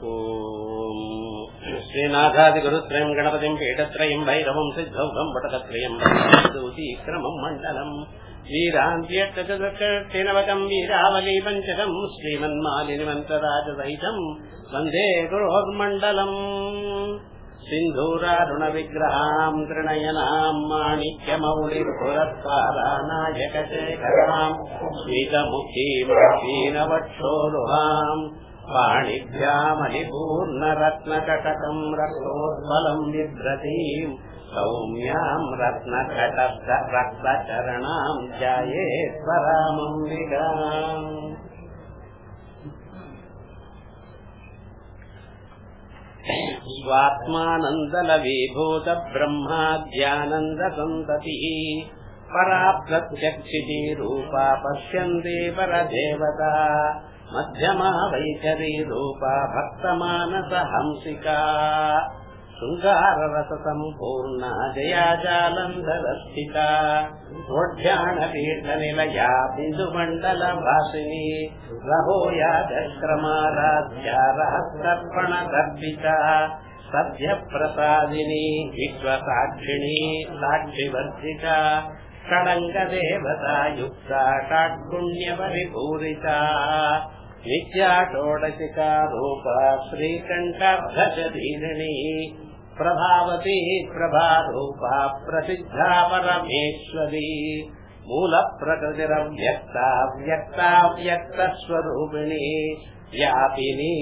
ॐ श्रीनाथादिगुरुत्रयम् गणपतिम् पीठत्रयम् भैरवम् सिद्धौघम् वटकत्रयम् दूतीक्रमम् मण्डलम् वीरान्त्यष्टचतुर्षष्टिनवकम् वीरावली पञ्चकम् श्रीमन्मालिनिमन्तराजसहितम् वन्दे गुरोर्मण्डलम् सिन्धूरारुणविग्रहाम् तृणयनाम् माणिक्यमौलिपुरस्कारानायकशेखराम् श्वेतमुखीमक्षीणवक्षोरुहाम् पाणिभ्यामणिपूर्णरत्नकटकम् रक्तोत्पलम् बिभ्रतीम् सौम्याम् रत्नकटस्थ रक्तचरणाम् ध्यायेश्वरामम्बिकाम् स्वात्मानन्दलवीभूत ब्रह्माद्यानन्दसन्ततिः परा प्रत्यक्षिति रूपा पश्यन्ति परदेवता मध्यमा वैखरी रूपा भक्तमानसहंसिका शृङ्गाररससम्पूर्णा जया जालन्धरस्थिता वोढ्याणपीठनिलया बिन्दुमण्डलभासिनी रहोया दक्रमाराध्या रहस्तर्पणदर्पिता सद्यप्रसादिनी विश्वसाक्षिणी साक्षिवर्धिता षडङ्गदेवता युक्ता षड्गुण्यपरिपूरिता नित्या षोडशिका रूपा श्रीकण्ठाभजधीरिणी प्रभावती प्रभारूपा प्रसिद्धा परमेश्वरी मूलप्रकृतिरव्यक्ता व्यक्ताव्यक्तस्वरूपिणी व्यापिनी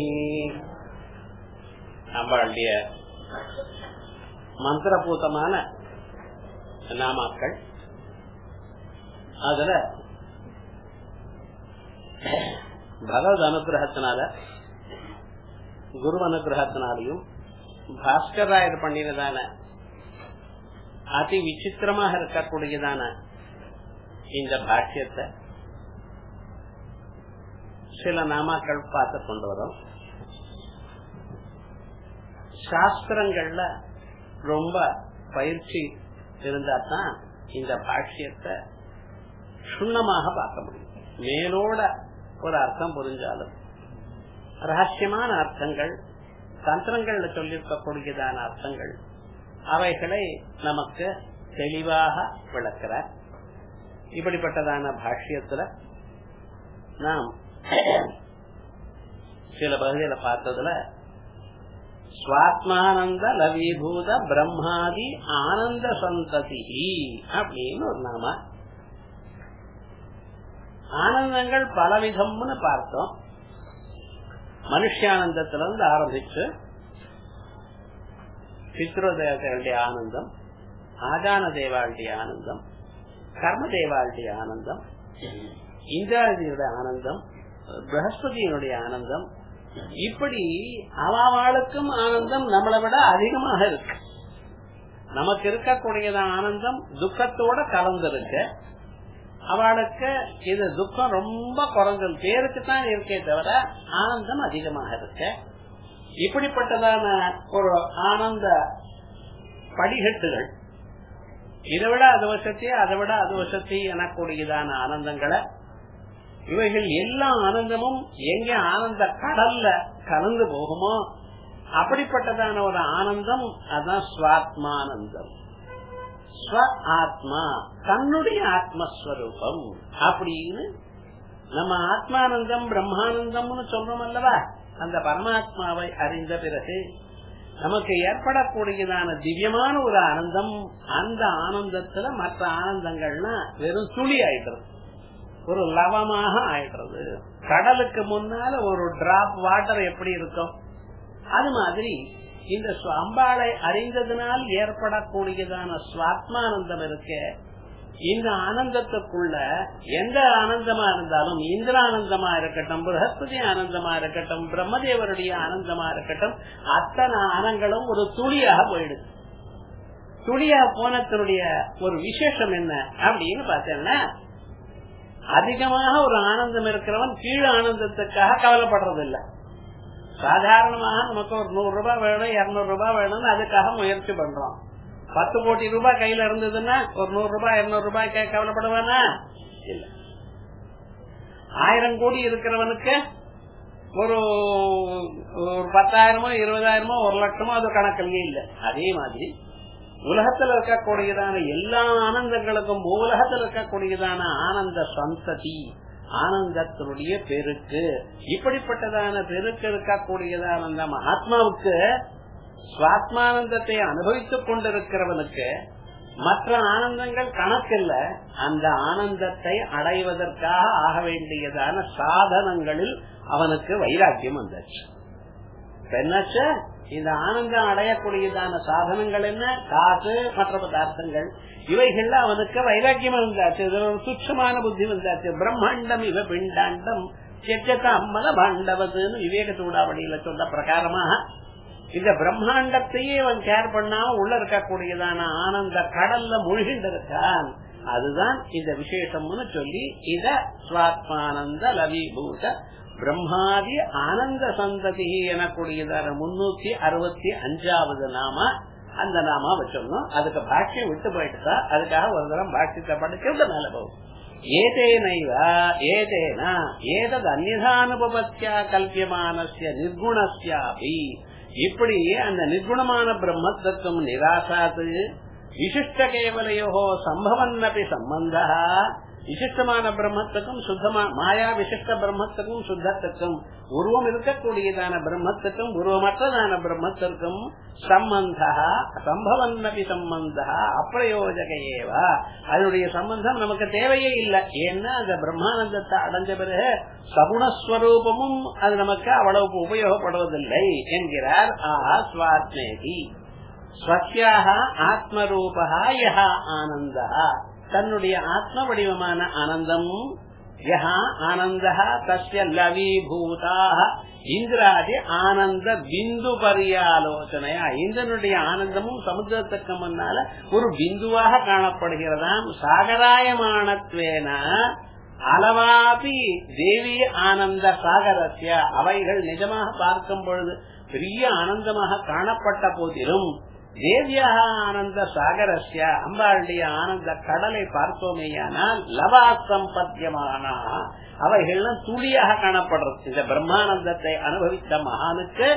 நம்மளுடைய மந்திரபூதமான நாமாக்கள் அதுல பகவத் அனுகிரகத்தினால குரு அனுகிரகத்தினாலையும் பாஸ்கராயர் பண்ணினதான அதி விசித்திரமாக இருக்கக்கூடியதான இந்த பாஷ்யத்தை சில நாமாக்கள் பார்த்து கொண்டு வரும் சாஸ்திரங்கள்ல ரொம்ப பயிற்சி இருந்தா தான் இந்த பாஷ்யத்தை சுண்ணமாக பார்க்க முடியும் மேலோட ஒரு அர்த்தம் புரிஞ்சாலும் ரகசியமான அர்த்தங்கள் தந்திரங்கள்ல சொல்லியிருக்கக்கூடியதான அர்த்தங்கள் அவைகளை நமக்கு தெளிவாக விளக்கிறார் இப்படிப்பட்டதான பாஷ்யத்துல நாம் சில பகுதியில பார்த்ததுல ஸ்வாத்மானந்த லவீபூத பிரம்மாதி ஆனந்த சந்ததி அப்படின்னு ஒரு நாம ஆனந்தங்கள் பலவிதம்னு பார்த்தோம் மனுஷானந்தத்திலிருந்து ஆரம்பிச்சு பித்ருதேவர்களுடைய ஆனந்தம் ஆதான தேவாளுடைய ஆனந்தம் கர்ம தேவாளுடைய ஆனந்தம் இந்திராதியுடைய ஆனந்தம் பிரகஸ்பதியினுடைய ஆனந்தம் இப்படி அவளுக்கும் ஆனந்தம் நம்மளை விட அதிகமாக இருக்கு நமக்கு இருக்கக்கூடியதான ஆனந்தம் துக்கத்தோட கலந்திருக்கு அவளுக்கு இது துக்கம் ரொம்ப குறைஞ்சது பேருக்கு தான் இருக்கே தவிர ஆனந்தம் அதிகமாக இருக்கு இப்படிப்பட்டதான ஒரு ஆனந்த படிகட்டுகள் இதை விட அது வசத்தி அதை விட அது வசத்தி எனக்கூடியதான ஆனந்தங்களை இவைகள் எல்லா ஆனந்தமும் எங்க ஆனந்த கடல்ல கலந்து போகுமோ அப்படிப்பட்டதான ஒரு ஆனந்தம் அதான் சுவாத்மானந்தம் ஸ்வ ஆத்மா தன்னுடைய ஆத்மஸ்வரூபம் அப்படின்னு நம்ம ஆத்மானந்தம் பிரம்மானந்தம்னு சொல்றோம் அல்லவா அந்த பரமாத்மாவை அறிந்த பிறகு நமக்கு ஏற்படக்கூடியதான திவ்யமான ஒரு ஆனந்தம் அந்த ஆனந்தத்துல மற்ற ஆனந்தங்கள்னா வெறும் துளி ஆயிடுறது ஒரு லவமாக ஆயிடுறது கடலுக்கு முன்னால ஒரு டிராப் வாட்டர் எப்படி இருக்கும் அது மாதிரி இந்த அம்பாளை அறிந்ததனால் ஏற்படக்கூடியதான சுவாத்மானந்தம் இருக்க இந்த ஆனந்தத்துக்குள்ள எந்த ஆனந்தமா இருந்தாலும் இந்திர ஆனந்தமா இருக்கட்டும் பிரகஸ்பதி ஆனந்தமா இருக்கட்டும் பிரம்மதேவருடைய ஆனந்தமா இருக்கட்டும் அத்தனை ஆனங்களும் ஒரு துளியாக போயிடுது துளியா போனதனுடைய ஒரு விசேஷம் என்ன அப்படின்னு பார்த்தேன்னா அதிகமாக ஒரு ஆனந்தம் இருக்கிறவன் கீழ் ஆனந்தத்துக்காக கவலைப்படுறது இல்லை சாதாரணமாக நமக்கு ஒரு நூறு ரூபாய் வேணும் இருநூறு ரூபாய் வேணும்னு அதுக்காக முயற்சி பண்றோம் பத்து கோடி ரூபாய் கையில இருந்ததுன்னா ஒரு நூறு ரூபாய் இருநூறு ரூபாய் கவலைப்படுவானா இல்ல ஆயிரம் கோடி இருக்கிறவனுக்கு ஒரு ஒரு பத்தாயிரமோ இருபதாயிரமோ ஒரு லட்சமோ அது கணக்கிலேயே இல்லை அதே மாதிரி உலகத்துல இருக்கக்கூடியதான எல்லா ஆனந்தங்களுக்கும் உலகத்துல இருக்கக்கூடியதான ஆனந்த சந்ததி ஆனந்தத்தினுடைய பெருக்கு இப்படிப்பட்டதான பெருக்கு இருக்கக்கூடியதான அந்த மகாத்மாவுக்கு சுவாத்மானந்தத்தை அனுபவித்துக் கொண்டிருக்கிறவனுக்கு மற்ற ஆனந்தங்கள் கணக்கில்ல அந்த ஆனந்தத்தை அடைவதற்காக ஆக வேண்டியதான சாதனங்களில் அவனுக்கு வைராக்கியம் வந்தாச்சு என்னாச்சு இந்த ஆனந்தம் அடையக்கூடியதான சாதனங்கள் என்ன காசு மற்ற பதார்த்தங்கள் இவைகள்ல அவனுக்கு வைராக்கியம் வந்தாச்சு இதுல ஒரு துச்சமான புத்தி வந்தாச்சு பிரம்மாண்டம் இவ பிண்டாண்டம் செச்சத்த அம்மத பாண்டவதுன்னு விவேக சூடாவடியில சொன்ன பிரகாரமாக இந்த பிரம்மாண்டத்தையே அவன் கேர் பண்ணாம உள்ள இருக்கக்கூடியதான ஆனந்த கடல்ல மூழ்கிண்டு இருக்கான் அதுதான் இந்த விசேஷம்னு சொல்லி இத சுவாத்மானந்த லவிபூத பிரம்மாதி ஆனந்த சந்ததி எனக்கூடியதான முன்னூத்தி அறுபத்தி அஞ்சாவது நாம அந்த நாமா வச்சிருந்தோம் அதுக்கு பாக்கியம் விட்டு போயிட்டுதா அதுக்காக ஒரு தரம் பாக்கியத்தை படிச்சு விட மேல போகும் ஏதேனைவ ஏதேனா ஏதது அந்நிதானுபவத்தியா கல்பியமானசிய நிர்குணஸ்யாபி இப்படி அந்த நிர்குணமான பிரம்மத்துவம் நிராசாது விசிஷ்ட கேவலையோ சம்பவன்னபி சம்பந்த விசிஷ்டமான பிரம்மத்துக்கும் சுத்தமா மாயா விசிஷ்ட பிரம்மத்துக்கும் சுத்தத்துக்கும் உருவம் இருக்கக்கூடியதான பிரம்மத்துக்கும் உருவமற்றதான பிரம்மத்திற்கும் சம்பந்த சம்பவன்னபி சம்பந்த அப்பிரயோஜக ஏவ அதனுடைய சம்பந்தம் நமக்கு தேவையே இல்லை ஏன்னா அந்த பிரம்மானந்தத்தை அடைஞ்ச பிறகு சகுணஸ்வரூபமும் அது நமக்கு அவ்வளவு உபயோகப்படுவதில்லை என்கிறார் ஆஹா சுவாத்மேதி ஸ்வசியாக ஆத்மரூபா யஹா ஆனந்தா தன்னுடைய ஆத்ம வடிவமான ஆனந்தம் யஹா ஆனந்த தஸ்ய லவீபூதா இந்திராதி ஆனந்த பிந்து பரியாலோசனையா இந்திரனுடைய ஆனந்தமும் சமுத்திரத்துக்கு முன்னால ஒரு பிந்துவாக காணப்படுகிறதாம் சாகராயமானத்வேன அளவாபி தேவி ஆனந்த சாகரஸ்ய அவைகள் நிஜமாக பார்க்கும் பொழுது பெரிய ஆனந்தமாக காணப்பட்ட போதிலும் தேவியாக ஆனந்த சாகரஸ்ய அம்பாளுடைய ஆனந்த கடலை பார்த்தோமேயானால் லவா சம்பத்தியமான அவைகள்லாம் துளியாக காணப்படுறது இந்த பிரம்மானந்தத்தை அனுபவித்த மகானுக்கு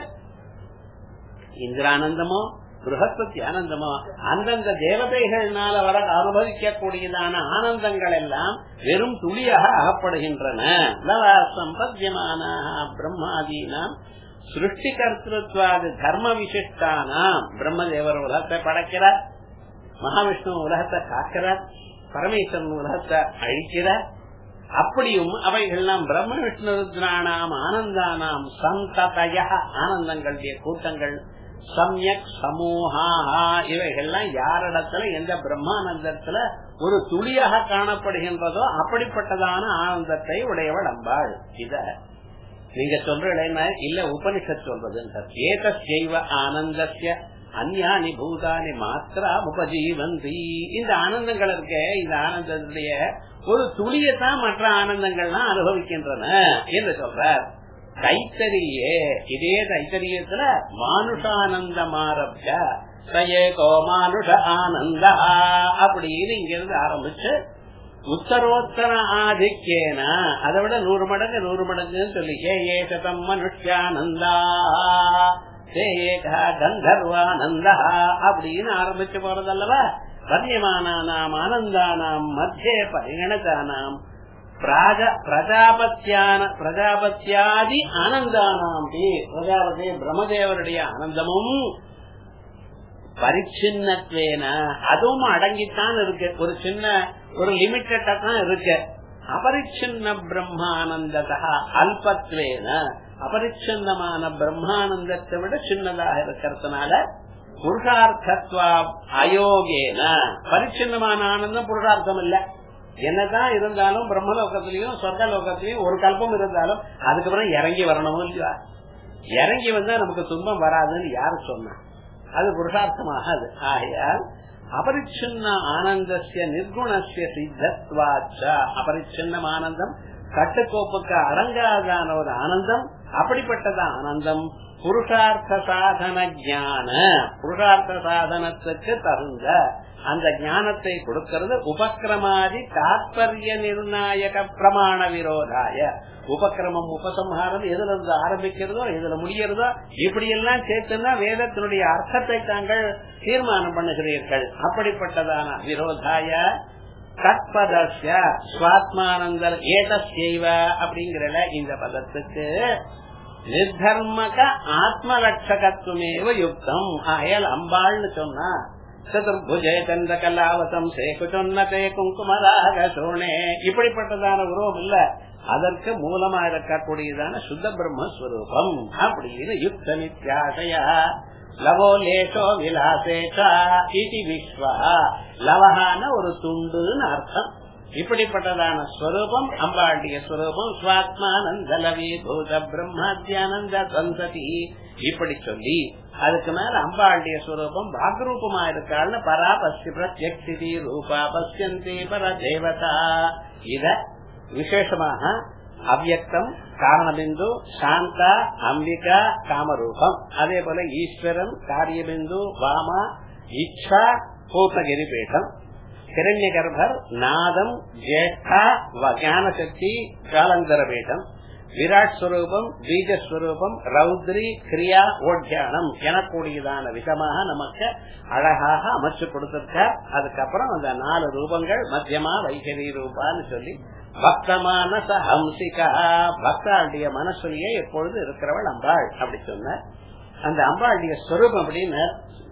இந்திரானந்தமோ பிருகஸ்பதி ஆனந்தமோ அந்தந்த தேவதைகள்னால வர அனுபவிக்கக்கூடியதான ஆனந்தங்கள் எல்லாம் வெறும் துளியாக அகப்படுகின்றன லவா சம்பத்தியமான பிரம்மாதீனாம் சிருஷ்டி கர்த்தத்வாது தர்ம விசிஷ்டானாம் பிரம்மதேவர் உலகத்தை படைக்கிறார் மகாவிஷ்ணு உலகத்தை காக்கிறார் பரமேஸ்வரன் உலகத்தை அழிக்கிறார் அப்படியும் அவைகள்லாம் பிரம்ம விஷ்ணு ருத்ரானாம் ஆனந்தானாம் சந்ததய ஆனந்தங்களுடைய கூட்டங்கள் சமயக் சமூகா இவைகள்லாம் யாரிடத்துல எந்த பிரம்மானந்தத்துல ஒரு துளியாக காணப்படுகின்றதோ அப்படிப்பட்டதான ஆனந்தத்தை உடையவள் அம்பாள் இத நீங்க சொல்றீங்க இல்ல உபனிஷத் சொல்றது ஏத செய்வ ஆனந்தசிய அந்யானி பூதானி மாத்திரா உபஜீவந்தி இந்த ஆனந்தங்கள் இருக்க இந்த ஆனந்தத்துடைய ஒரு துளியத்தான் மற்ற ஆனந்தங்கள்லாம் அனுபவிக்கின்றன என்று சொல்றார் தைத்தரியே இதே தைத்தரியத்துல மானுஷானந்தம் ஆரம்பிச்ச சயேகோ மானுஷ ஆனந்த அப்படின்னு இங்க இருந்து ஆரம்பிச்சு உத்தரோத்தர ஆதிக்கேன அதை விட நூறு மடங்கு நூறு மடங்குன்னு சொல்லி ஹே ஏகதம் மனுஷ்யானந்தா ஹே ஏகா கந்தர்வானந்தா அப்படின்னு ஆரம்பிச்சு போறதல்லவா கண்ணியமானாம் ஆனந்தானாம் மத்திய பரிகணதானாம் பிரஜாபத்தியான பிரஜாபத்தியாதி ஆனந்தானாம் பிரஜாபதி பிரம்மதேவருடைய ஆனந்தமும் பரிச்சின்னத்வேன அதுவும் அடங்கித்தான் இருக்கு ஒரு சின்ன ஒரு லிமிட்டடா தான் இருக்கு அபரிச்சின்ன பிரம்மானந்ததா அல்பத்வேன அபரிச்சின்னமான பிரம்மானந்தத்தை விட சின்னதாக இருக்கிறதுனால புருஷார்த்தத்வா அயோகேன பரிச்சின்னமான ஆனந்தம் புருஷார்த்தம் இல்ல என்னதான் இருந்தாலும் பிரம்மலோகத்திலையும் சொர்க்க லோகத்திலையும் ஒரு கல்பம் இருந்தாலும் அதுக்கப்புறம் இறங்கி வரணும் இல்லையா இறங்கி வந்தா நமக்கு துன்பம் வராதுன்னு யாரு சொன்னா அது புருஷார்த்தமாகாது ஆகையால் அபரிச்சின்ன ஆனந்தசிய நிர்குணசிய சித்தத்வாச்ச அபரிச்சின்னம் ஆனந்தம் கட்டுக்கோப்புக்கு அடங்காதான ஒரு ஆனந்தம் அப்படிப்பட்டதான் ஆனந்தம் புருஷார்த்த சாதன ஞான புருஷார்த்த சாதனத்துக்கு தகுந்த அந்த ஞானத்தை கொடுக்கிறது உபக்கிரமாதி தாத்பரிய நிர்ணாயக பிரமாண விரோதாய உபக்கிரமம் உபசம்ஹாரம் எதுல இருந்து ஆரம்பிக்கிறதோ எதுல முடியறதோ இப்படி எல்லாம் சேர்த்துன்னா வேதத்தினுடைய அர்த்தத்தை தாங்கள் தீர்மானம் பண்ணுகிறீர்கள் அப்படிப்பட்டதான விரோதாய தத்பதஸ்ய சுவாத்மானந்தர் ஏதஸ்யைவ அப்படிங்கிறல இந்த பதத்துக்கு நிர்தர்மக ஆத்மலட்சகத்துவமேவ யுக்தம் ஆயல் அம்பாள்னு சொன்னா சதுர்புஜே சந்திர கலாவசம் சேக்கு சொன்னதே குங்குமராக சோனே இப்படிப்பட்டதான உருவம் இல்ல அதற்கு மூலமா இருக்கக்கூடியதான சுத்த பிரம்மஸ்வரூபம் அப்படின்னு யுக்த நித்யாசய லவோ லேசோ விலாசேஷா இது விஸ்வா லவஹான ஒரு துண்டுன்னு அர்த்தம் இப்படிப்பட்டதான ஸ்வரூபம் அம்பாளுடைய ஸ்வரூபம் சுவாத்மானந்தலவி பூத பிரம்மாத்தியானந்த சந்ததி இப்படி சொல்லி அதுக்கு மேல அம்பாளுடைய ஸ்வரூபம் பாக்ரூபமா இருக்காள்னு பரா பஸ்தி பிரத்யக்தி ரூபா பசியந்தி பர தேவதா இத விசேஷமாக அவ்யக்தம் காரணபிந்து சாந்தா அம்பிகா காமரூபம் அதே போல ஈஸ்வரன் காரியபிந்து வாமா இச்சா பூத்தகிரி பீடம் கிரண்ய கர்ப்பர் நாதம் ஜேஷ்டா ஞானசக்தி காலந்தர பீடம் விராட் ஸ்வரூபம் பீஜஸ்வரூபம் ரௌத்ரி கிரியா ஓட்யானம் எனக்கூடியதான விதமாக நமக்கு அழகாக அமைச்சு கொடுத்திருக்கார் அதுக்கப்புறம் அந்த நாலு ரூபங்கள் மத்தியமா வைகரி ரூபான்னு சொல்லி பக்தமான ஹம்சிகா பக்தாளுடைய மனசுலயே எப்பொழுது இருக்கிறவள் அம்பாள் அப்படி சொன்ன அந்த அம்பாளுடைய ஸ்வரூபம் அப்படின்னு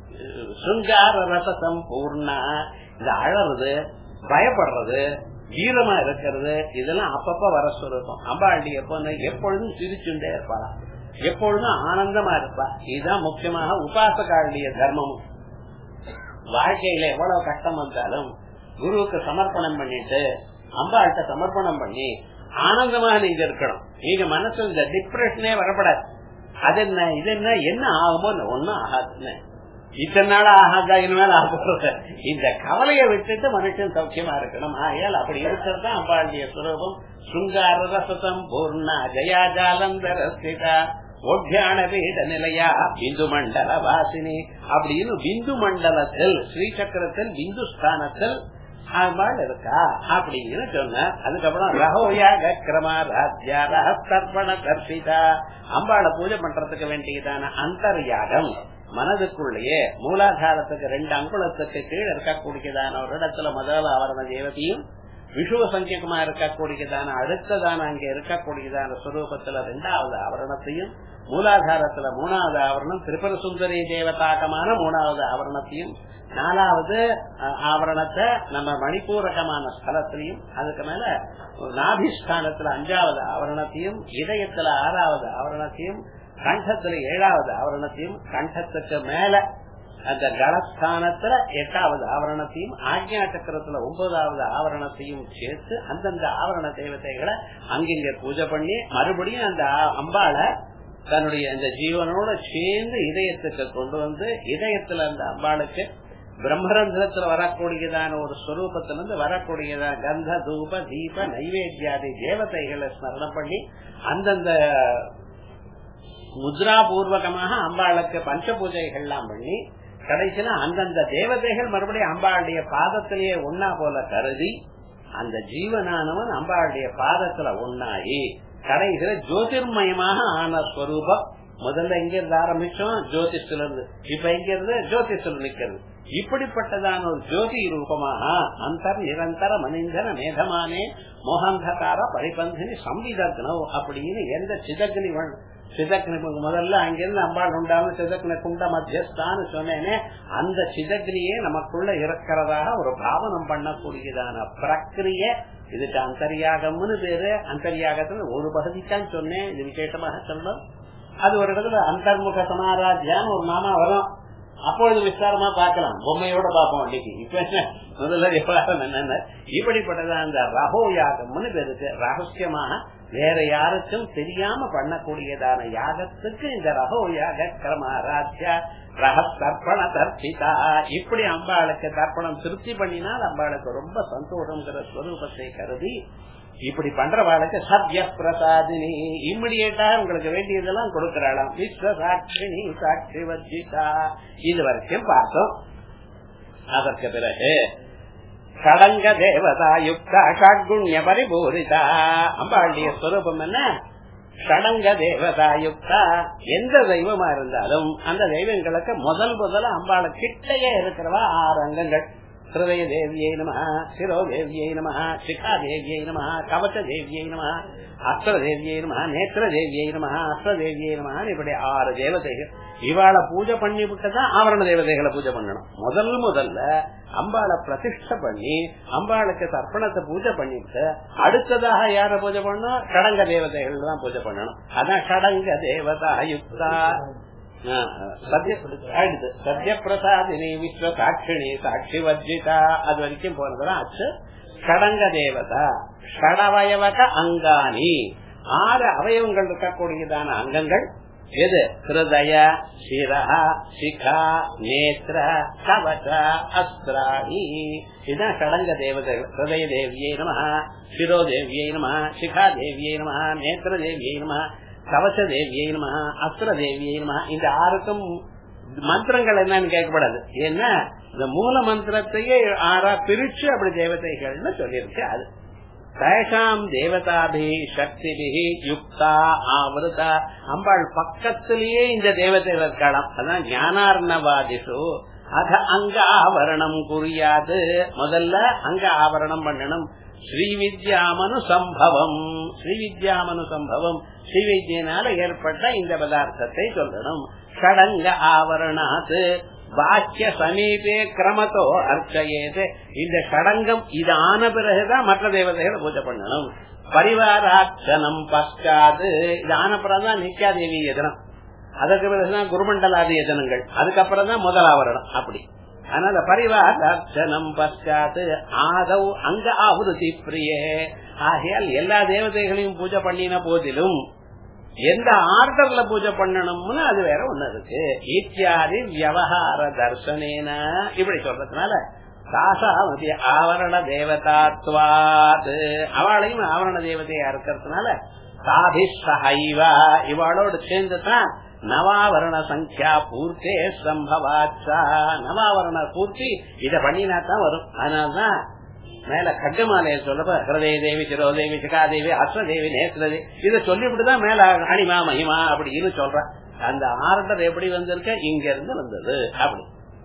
சுங்கார ரச சம்பூர்ணா இந்த அழறது பயப்படுறது வீரமா இருக்கிறது இதெல்லாம் அப்பப்ப வர ஸ்வரூபம் அம்பாளுடைய பொண்ணு எப்பொழுதும் சிரிச்சுட்டே இருப்பாளாம் எப்பொழுதும் ஆனந்தமா இருப்பா இதுதான் முக்கியமாக உபாசகாளுடைய தர்மமும் வாழ்க்கையில எவ்வளவு கஷ்டம் வந்தாலும் குருவுக்கு சமர்ப்பணம் பண்ணிட்டு அம்பாள்கிட்ட சமர்ப்பணம் பண்ணி ஆனந்தமாக நீங்க இருக்கணும் நீங்க மனசு இந்த டிப்ரெஷனே வரப்படாது அது என்ன இது என்ன என்ன ஆகுமோ ஒன்னும் ஆகாதுன்னு இத்தனை நாள் ஆகாதா இனிமேல் ஆக இந்த கவலையை விட்டுட்டு மனுஷன் சௌக்கியமா இருக்கணும் ஆகையால் அப்படி இருக்கிறது தான் அம்பாளுடைய சுரூபம் சுங்கார ரசதம் பூர்ணா ஜயா ஜாலந்தர ஸ்திதா ஒட்டியான வீட நிலையா பிந்து மண்டல வாசினி அப்படின்னு பிந்து மண்டலத்தில் ஸ்ரீசக்கரத்தில் பிந்து ஸ்தானத்தில் அம்பாள் இருக்கா அப்படின்னு சொன்ன அதுக்கப்புறம் ரகோயாக கிரமா ராஜ்யா ரகத்தர்ப்பண தர்ஷிதா அம்பாளை பூஜை பண்றதுக்கு வேண்டியதான அந்தர்யாகம் மனதுக்குள்ளேயே மூலாதாரத்துக்கு ரெண்டு அங்குலத்துக்கு கீழே இருக்கக்கூடியதான ஒரு இடத்துல முதல்ல அவரது தேவதையும் விஷுவ சங்கியமா இருக்கக்கூடியதான அடுத்ததான அங்க இருக்கக்கூடியதான சுரூபத்துல ரெண்டாவது ஆவரணத்தையும் மூலாதாரத்துல மூணாவது ஆவரணம் திரிபுர சுந்தரி தேவதாகமான மூணாவது ஆவரணத்தையும் நாலாவது ஆவரணத்தை நம்ம மணிப்பூரகமான ஸ்தலத்திலையும் அதுக்கு மேல நாபிஸ்தானத்துல அஞ்சாவது ஆவரணத்தையும் இதயத்துல ஆறாவது ஆவரணத்தையும் கண்டத்துல ஏழாவது ஆவரணத்தையும் கண்டத்துக்கு மேல அந்த கலஸ்தானத்துல எட்டாவது ஆவரணத்தையும் ஆக்ஞா சக்கரத்துல ஒன்பதாவது ஆவரணத்தையும் சேர்த்து அந்தந்த ஆவரண தேவதைகளை அங்கிங்க பூஜை பண்ணி மறுபடியும் அந்த அம்பாளை தன்னுடைய அந்த ஜீவனோட சேர்ந்து இதயத்துக்கு கொண்டு வந்து இதயத்துல அந்த அம்பாளுக்கு பிரம்மரந்திரத்துல வரக்கூடியதான ஒரு ஸ்வரூபத்திலிருந்து வரக்கூடியதான கந்த தூப தீப நைவேத்தியாதி தேவதைகளை ஸ்மரணம் பண்ணி அந்தந்த முத்ரா பூர்வகமாக அம்பாளுக்கு பஞ்ச பூஜைகள்லாம் பண்ணி கடைசியில அந்தந்த தேவதைகள் மறுபடியும் அம்பாளுடைய பாதத்திலேயே ஒன்னா போல கருதி அந்த ஜீவனானவன் அம்பாளுடைய பாதத்துல ஒன்னாயி கடைசியில ஜோதிர்மயமாக ஆன ஸ்வரூபம் முதல்ல எங்க இருந்து ஆரம்பிச்சோம் ஜோதிஷத்துல இருந்து இப்ப எங்க இருந்து ஜோதிஷத்துல நிக்கிறது இப்படிப்பட்டதான ஒரு ஜோதி ரூபமாக அந்தர் நிரந்தர மனிதன மேதமானே மோகந்தகார பரிபந்தினி சம்விதக்னோ அப்படின்னு எந்த சிதக்னி சிதக்னி முதல்ல அங்கிருந்து அம்பாள் உண்டான சிதக்ன குண்ட மத்தியஸ்தான்னு சொன்னேனே அந்த சிதக்னியே நமக்குள்ள இருக்கிறதாக ஒரு பாவனம் பண்ணக்கூடியதான பிரக்கிரிய இதுக்கு அந்தரியாகம்னு பேரு அந்தரியாகத்துல ஒரு பகுதித்தான் சொன்னேன் இது விசேஷமாக சொல்லணும் அது ஒரு இடத்துல அந்தர்முக சமாராத்தியான்னு ஒரு நாமா வரும் அப்பொழுது விசாரமா பார்க்கலாம் பொம்மையோட பார்ப்போம் அன்னைக்கு இப்ப என்ன முதல்ல விவகாரம் என்னென்ன இப்படிப்பட்டதா அந்த ரகோ யாகம்னு பேருக்கு ரகசியமாக வேற யாருக்கும் தெரியாம பண்ணக்கூடியதான யாகத்துக்கு இந்த ரகோ யாக கிரமாராத்தியா ரக தர்ப்பண தர்ப்பிதா இப்படி அம்பாளுக்கு தர்ப்பணம் திருப்தி பண்ணினால் அம்பாளுக்கு ரொம்ப சந்தோஷங்கிற ஸ்வரூபத்தை கருதி இப்படி பண்றவாளுக்கு சத்ய பிரசாதினி இம்மிடியேட்டா உங்களுக்கு வேண்டியதெல்லாம் கொடுக்கிறாளாம் விஸ்வ சாட்சினி சாட்சி வர்ஜிதா இது வரைக்கும் பார்த்தோம் அதற்கு பிறகு ஷடங்க தேவதா யுக்தா ஷாட்குண்ய பரிபூரிதா அம்பாளுடைய ஸ்வரூபம் என்ன ஷடங்க தேவதா யுக்தா எந்த தெய்வமா இருந்தாலும் அந்த தெய்வங்களுக்கு முதல் முதல்ல அம்பாளை கிட்டையே இருக்கிறவா ஆறு அங்கங்கள் ஹிருதய தேவியை நம சிரோ தேவியை நம சிகா தேவியை நம கவச்ச தேவியை நம அஸ்திர தேவியை நம நேத்திர தேவியை நம அஸ்திர தேவியை நம இப்படி ஆறு தேவதைகள் இவாளை பூஜை பண்ணி விட்டுதான் ஆவரண தேவதைகளை பூஜை பண்ணணும் முதல் முதல்ல அம்பாளை பிரதிஷ்ட பண்ணி அம்பாளுக்கு தர்ப்பணத்தை பூஜை பண்ணிவிட்டு அடுத்ததாக யார பூஜை பண்ணணும் கடங்க தேவதைகள் தான் பூஜை பண்ணணும் அதான் கடங்க தேவதா யுக்தா சத்ய பிரசாதினி விஸ்வ சாட்சிணி சாட்சி வர்ஜிதா அது வரைக்கும் போனதுதான் அச்சு ஷடங்க தேவதா ஷடவயவக அங்காணி ஆறு அவயவங்கள் இருக்கக்கூடியதான அங்கங்கள் எது ஹிருதய சிரா சிகா நேத்திர கவச அஸ்திராணி இதுதான் ஷடங்க தேவதைகள் ஹிருதய தேவியை நம சிரோ தேவியை நம சிகா தேவியை நம நேத்திர தேவியை நம கவச தேவியை நம அஸ்திர தேவியை நம இந்த ஆறுக்கும் மந்திரங்கள் என்னன்னு கேட்கப்படாது ஏன்னா இந்த மூல மந்திரத்தையே ஆறா பிரிச்சு அப்படி தேவதைகள்னு சொல்லியிருக்கு அது தேசாம் தேவதாபி சக்திபிகி யுக்தா ஆவருதா அம்பாள் பக்கத்திலேயே இந்த தேவதைகள் இருக்கலாம் அதான் ஞானார்ணவாதிசு அத அங்க ஆவரணம் குறியாது முதல்ல அங்க ஆவரணம் பண்ணணும் ஸ்ரீவித்யாமனு சம்பவம் ஸ்ரீவித்யாமனு சம்பவம் ஸ்ரீவித்யனால ஏற்பட்ட இந்த பதார்த்தத்தை சொல்லணும் ஷடங்க ஆவரணாத்து வாக்கிய சமீபே கிரமத்தோ அர்ச்சையேது இந்த சடங்கம் இது ஆன பிறகுதான் மற்ற தேவதைகளை பூஜை பண்ணணும் பரிவாராட்சணம் பஸ்காது இது ஆன பிறகுதான் நித்யாதேவி எதனம் அதற்கு பிறகுதான் குருமண்டலாதி எதனங்கள் அதுக்கப்புறம் தான் முதல் ஆவரணம் அப்படி அதனால பரிவாராட்சணம் பஸ்காது ஆதவ் அங்க ஆகுதி பிரியே ஆகையால் எல்லா தேவதைகளையும் பூஜை பண்ணின போதிலும் எந்த ஆர்டர்ல பூஜை பண்ணணும்னு அது வேற ஒண்ணு இருக்கு இத்தியாதி வியவகார தர்சனேன இப்படி சொல்றதுனால தாசாவதி ஆவரண தேவதாத்வாது அவளையும் ஆவரண தேவதையா இருக்கிறதுனால சாதி சஹைவா இவாளோடு சேர்ந்துதான் நவாவரண சங்கியா பூர்த்தே சம்பவாச்சா நவாவரண பூர்த்தி இத பண்ணினா தான் வரும் அதனால்தான் மேல கட்டமாலைய சொல்லப்ப ஹிருதய தேவி சிரோதேவி சிகாதேவி அஸ்வதேவி நேசதேவி இதை சொல்லிவிட்டுதான் மேல அனிமா மகிமா அப்படின்னு சொல்ற அந்த ஆர்டர் எப்படி வந்திருக்க இங்க இருந்து வந்தது அப்படி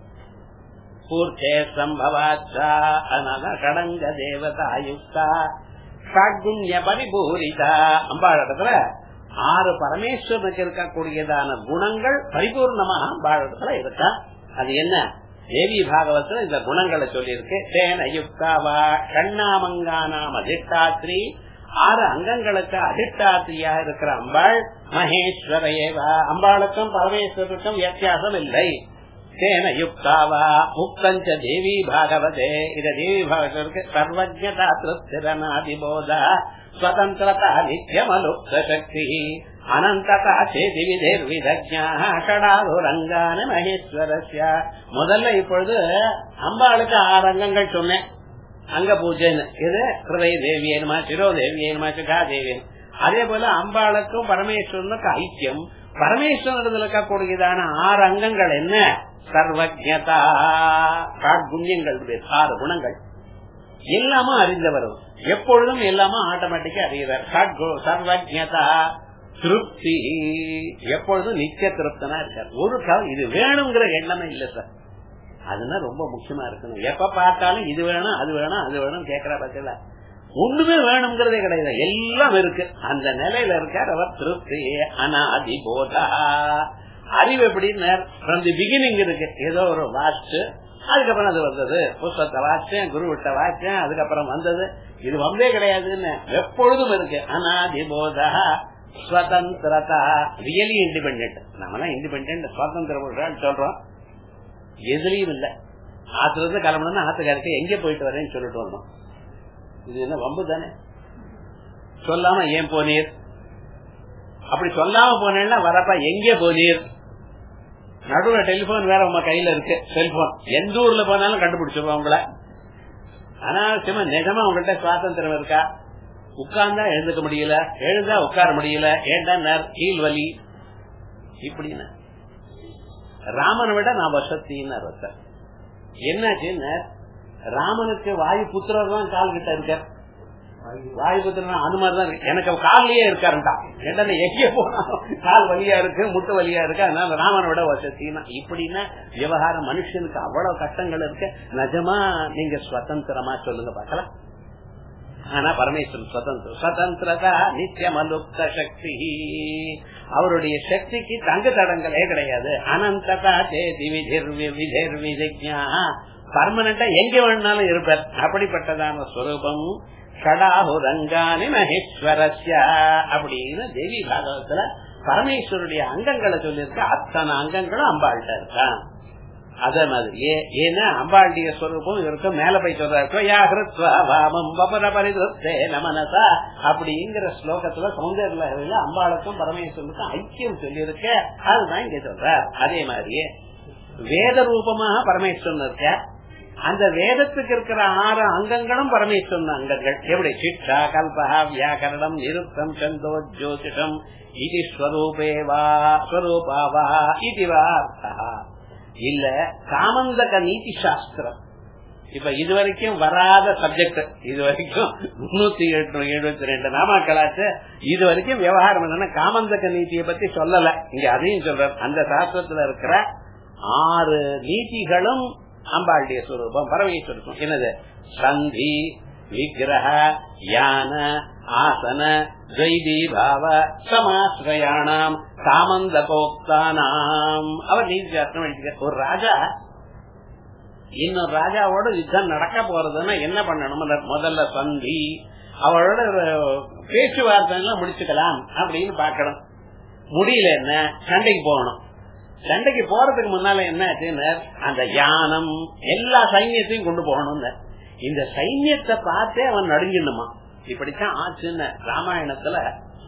பூர்த்தே சம்பவாச்சா அதனால கடங்க தேவதா யுக்தா ஷாட்குண்ய பரிபூரிதா அம்பாள் இடத்துல ஆறு பரமேஸ்வரனுக்கு இருக்கக்கூடியதான குணங்கள் பரிபூர்ணமா அம்பாள் இடத்துல இருக்கா அது என்ன தேவி பாகவத்துல இந்த குணங்களை சொல்லியிருக்கு தேன யுக்தாவா கண்ணாமங்கானாம் அதிஷ்டாத்ரி ஆறு அங்கங்களுக்கு அதிஷ்டாத்திரியா இருக்கிற அம்பாள் மகேஸ்வரையேவா அம்பாளுக்கும் பரமேஸ்வருக்கும் வித்தியாசம் இல்லை தேன யுக்தாவா முக்தஞ்ச தேவி பாகவதே இத தேவி பாகவதற்கு சர்வஜதா திருஸ்திரநாதிபோத ஸ்வதந்திரதா நித்யமலுப்த சக்தி அனந்ததா சேதி விதேர் விதஜாடாதுரங்கான மகேஸ்வரஸ்ய முதல்ல இப்பொழுது அம்பாளுக்கு ஆறு அங்கங்கள் சொன்னேன் அங்க பூஜைன்னு இது ஹிருதய தேவியனுமா சிரோ தேவியனுமா சிகா தேவியன் அதே போல அம்பாளுக்கும் பரமேஸ்வரனுக்கும் ஐக்கியம் பரமேஸ்வரத்தில் இருக்கக்கூடியதான ஆறு அங்கங்கள் என்ன சர்வஜதா காட்குண்யங்கள் ஆறு குணங்கள் எல்லாமும் அறிந்தவர் எப்பொழுதும் எல்லாமும் ஆட்டோமேட்டிக்கா அறிகிறார் சர்வஜதா திருப்தி எப்பொழுதும் நித்திய திருப்தனா இருக்கார் ஒரு காலம் இது வேணுங்கிற எண்ணமே இல்ல சார் அதுதான் ரொம்ப முக்கியமா இருக்கணும் எப்ப பார்த்தாலும் இது வேணும் அது வேணும் அது வேணும் கேட்கிற பட்சத்துல ஒண்ணுமே வேணுங்கிறதே கிடையாது எல்லாம் இருக்கு அந்த நிலையில இருக்கார் அவர் திருப்தி அனாதி போதா அறிவு எப்படின்னு ஃப்ரம் தி பிகினிங் இருக்கு ஏதோ ஒரு வாட்ச் அதுக்கப்புறம் அது வந்தது புஸ்தகத்தை வாச்சேன் குரு விட்ட வாச்சேன் அதுக்கப்புறம் வந்தது இது வந்தே கிடையாதுன்னு எப்பொழுதும் இருக்கு அனாதி போதா ஸ்வதந்திரதா ரியலி இண்டிபெண்ட் நம்மலாம் இண்டிபெண்ட் சுதந்திரம் சொல்றோம் எதுலயும் இல்ல ஆத்துல இருந்து கிளம்பணும்னா ஆத்துக்காரருக்கு எங்க போயிட்டு வரேன்னு சொல்லிட்டு வரணும் இது என்ன வம்பு தானே சொல்லாம ஏன் போனீர் அப்படி சொல்லாம போனேன்னா வரப்ப எங்க போனீர் நடுவுல டெலிபோன் வேற உங்க கையில இருக்கு செல்போன் எந்த ஊர்ல போனாலும் கண்டுபிடிச்சிருவோம் உங்களை அனாவசியமா நிஜமா உங்கள்கிட்ட சுவாதந்திரம் இருக்கா உட்கார்ந்தா எழுந்துக்க முடியல எழுந்தா உட்கார முடியல ஏண்டா கீழ் வலி இப்படின்னு ராமனை விட நான் வசத்தின்னு ஒருத்தர் என்னாச்சுன்னு ராமனுக்கு வாயு புத்திரர் தான் கால் கிட்ட இருக்கார் வாயு புத்திரன் அது மாதிரிதான் இருக்கு. எனக்கு கால்லயே இருக்காருண்டா என்ன எங்கே போனாலும் கால் வலியா இருக்கு முட்டு வலியா இருக்கு அதனால ராமனை விட வசத்தின்னா இப்படின்னா விவகாரம் மனுஷனுக்கு அவ்வளவு கஷ்டங்கள் இருக்கு நிஜமா நீங்க சுதந்திரமா சொல்லுங்க பாக்கலாம் ஆனா பரமேஸ்வரன் சுதந்திரம் சுதந்திரதா நித்தியம் அலுப்த சக்தி அவருடைய சக்திக்கு தங்கு தடங்களே கிடையாது அனந்ததா சேதி விதிர் விதிர் விதிஜா பர்மனண்டா எங்க வேணாலும் இருப்பார் அப்படிப்பட்டதான ஸ்வரூபம் ஷடாஹுரங்கானி மகேஸ்வரஸ்ய அப்படின்னு தேவி பாகவத்துல பரமேஸ்வருடைய அங்கங்களை சொல்லியிருக்க அத்தனை அங்கங்களும் அம்பாள்கிட்ட இருக்கான் அதே மாதிரியே ஏன்னா அம்பாளுடைய ஸ்வரூபம் இவருக்கு மேல போய் சொல்றாம் நமனசா அப்படிங்கிற ஸ்லோகத்துல சௌந்தர்ல அம்பாளுக்கும் பரமேஸ்வரனுக்கும் ஐக்கியம் சொல்லியிருக்க அதுதான் இங்க சொல்ற அதே மாதிரியே வேத ரூபமாக பரமேஸ்வரன் இருக்க அந்த வேதத்துக்கு இருக்கிற ஆறு அங்கங்களும் பரமேஸ்வரன் அங்கங்கள் எப்படி சிக்ஷா கல்பகா வியாக்கரணம் நிருத்தம் சந்தோ ஜோதிஷம் இது ஸ்வரூபேவா ஸ்வரூபாவா இது அர்த்தா இல்ல காமந்தக நீதி சாஸ்திரம் இப்ப இது வரைக்கும் வராத சப்ஜெக்ட் இது வரைக்கும் முன்னூத்தி எழுபத்தி ரெண்டு நாமாக்களாச்சு இது வரைக்கும் விவகாரம் என்னன்னா காமந்தக நீதியை பத்தி சொல்லல இங்க அதையும் சொல்ற அந்த சாஸ்திரத்துல இருக்கிற ஆறு நீதிகளும் அம்பாளுடைய சுரூபம் பரமேஸ்வருக்கும் என்னது சந்தி விக்கிரக யான ஆசன ஜெய்தி பாவ சமாசிரயாணாம் சாமந்தகோக்தானாம் அவர் நீதி சாஸ்திரம் எழுதிக்க ஒரு ராஜா இன்னொரு ராஜாவோட யுத்தம் நடக்க போறதுன்னா என்ன பண்ணணும் முதல்ல சந்தி அவளோட பேச்சுவார்த்தை எல்லாம் முடிச்சுக்கலாம் அப்படின்னு பாக்கணும் முடியல என்ன சண்டைக்கு போகணும் சண்டைக்கு போறதுக்கு முன்னால என்ன ஆச்சுன்னு அந்த யானம் எல்லா சைன்யத்தையும் கொண்டு போகணும்னு இந்த சைன்யத்தை பார்த்தே அவன் நடுங்கிடணுமா இப்படித்தான் ஆச்சுன்னு ராமாயணத்துல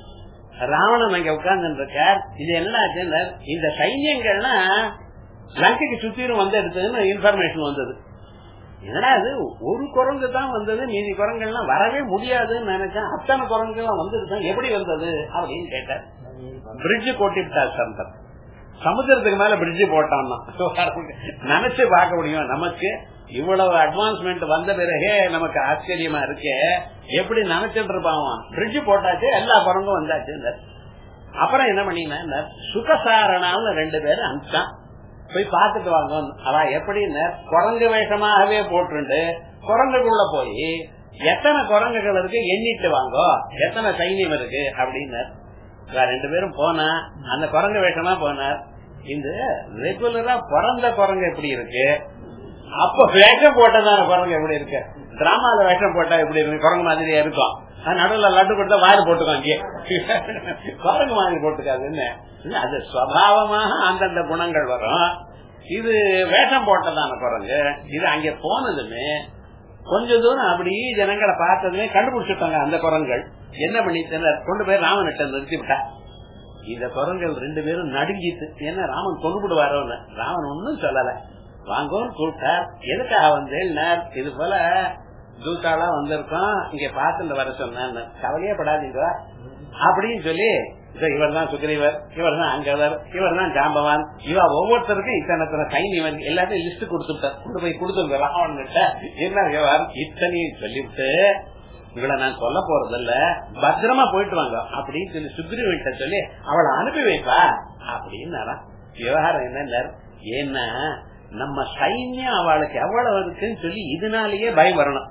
ராவணன் அங்க உட்கார்ந்து இருக்கார் இது என்ன ஆச்சுன்னு இந்த சைன்யங்கள்லாம் லங்கைக்கு சுத்திரும் வந்து எடுத்ததுன்னு இன்ஃபர்மேஷன் வந்தது என்னடா அது ஒரு குரங்கு தான் வந்தது மீதி குரங்கள்லாம் வரவே முடியாதுன்னு நினைச்சேன் அத்தனை குரங்குலாம் வந்துருக்கேன் எப்படி வந்தது அப்படின்னு கேட்டார் பிரிட்ஜ் கொட்டிவிட்டார் சந்தர் சமுத்திரத்துக்கு மேல பிரிட்ஜ் போட்டான் நினைச்சு பார்க்க முடியும் நமக்கு இவ்வளவு அட்வான்ஸ்மெண்ட் வந்த பிறகே நமக்கு ஆச்சரியமா இருக்கு எப்படி நினைச்சிட்டு இருப்பான் பிரிட்ஜ் போட்டாச்சு எல்லா குரங்கும் வந்தாச்சு அப்புறம் என்ன பண்ணினா சுகசாரணான்னு ரெண்டு பேரும் அனுப்பிச்சான் போய் பாத்துட்டு வாங்க அவ எப்படின்னு குரங்கு வேஷமாகவே போட்டு குரங்குக்குள்ள போய் எத்தனை குரங்குகள் இருக்கு எண்ணிட்டு வாங்கோ எத்தனை சைன்யம் இருக்கு அப்படின்னு ரெண்டு பேரும் போனா அந்த குரங்கு வேஷமா போனார் இந்த ரெகுலரா பிறந்த குரங்கு எப்படி இருக்கு அப்ப வேஷம் போட்டதான குரங்கு எப்படி இருக்கு டிராமால வேஷம் போட்டா எப்படி இருக்கு குரங்கு மாதிரியா இருக்கும் நடுவுல லட்டு கொடுத்தா வாயில் போட்டுக்கோ அங்கே குரங்கு மாதிரி போட்டுக்காதுன்னு அது சுவாவமாக அந்தந்த குணங்கள் வரும் இது வேஷம் போட்டதான குரங்கு இது அங்க போனதுமே கொஞ்ச தூரம் அப்படி ஜனங்களை பார்த்ததுமே கண்டுபிடிச்சிட்டாங்க அந்த குரங்கள் என்ன பண்ணிட்டு கொண்டு போய் ராமனிட்ட நிறுத்தி விட்டா இந்த குரங்கள் ரெண்டு பேரும் நடுங்கிட்டு என்ன ராமன் கொண்டு விடுவாரோன்னு ராமன் ஒன்னும் சொல்லல வாங்கோன்னு கூப்பிட்டார் எதுக்காக வந்தேன் இது போல தூத்தாளா வந்திருக்கோம் இங்க பார்த்துட்டு வர சொன்ன கவலையே படாதீங்க அப்படின்னு சொல்லி இவர் தான் சுக்ரீவர் இவர் தான் அங்கவர் இவர் தான் ஜாம்பவான் இவ ஒவ்வொருத்தருக்கும் இத்தனை சைன்யம் எல்லாத்தையும் லிஸ்ட் கொடுத்துட்டார் கொண்டு போய் கொடுத்துருக்க ராவன் கிட்ட என்ன விவகாரம் இத்தனையும் சொல்லிவிட்டு இவளை நான் சொல்ல போறது இல்ல பத்திரமா போயிட்டு வாங்க அப்படின்னு சொல்லி சுக்ரீவன்கிட்ட சொல்லி அவளை அனுப்பி வைப்பா அப்படின்னு விவகாரம் என்ன ஏன்னா நம்ம சைன்யம் அவளுக்கு எவ்வளவு இருக்குன்னு சொல்லி இதனாலேயே பயம் வரணும்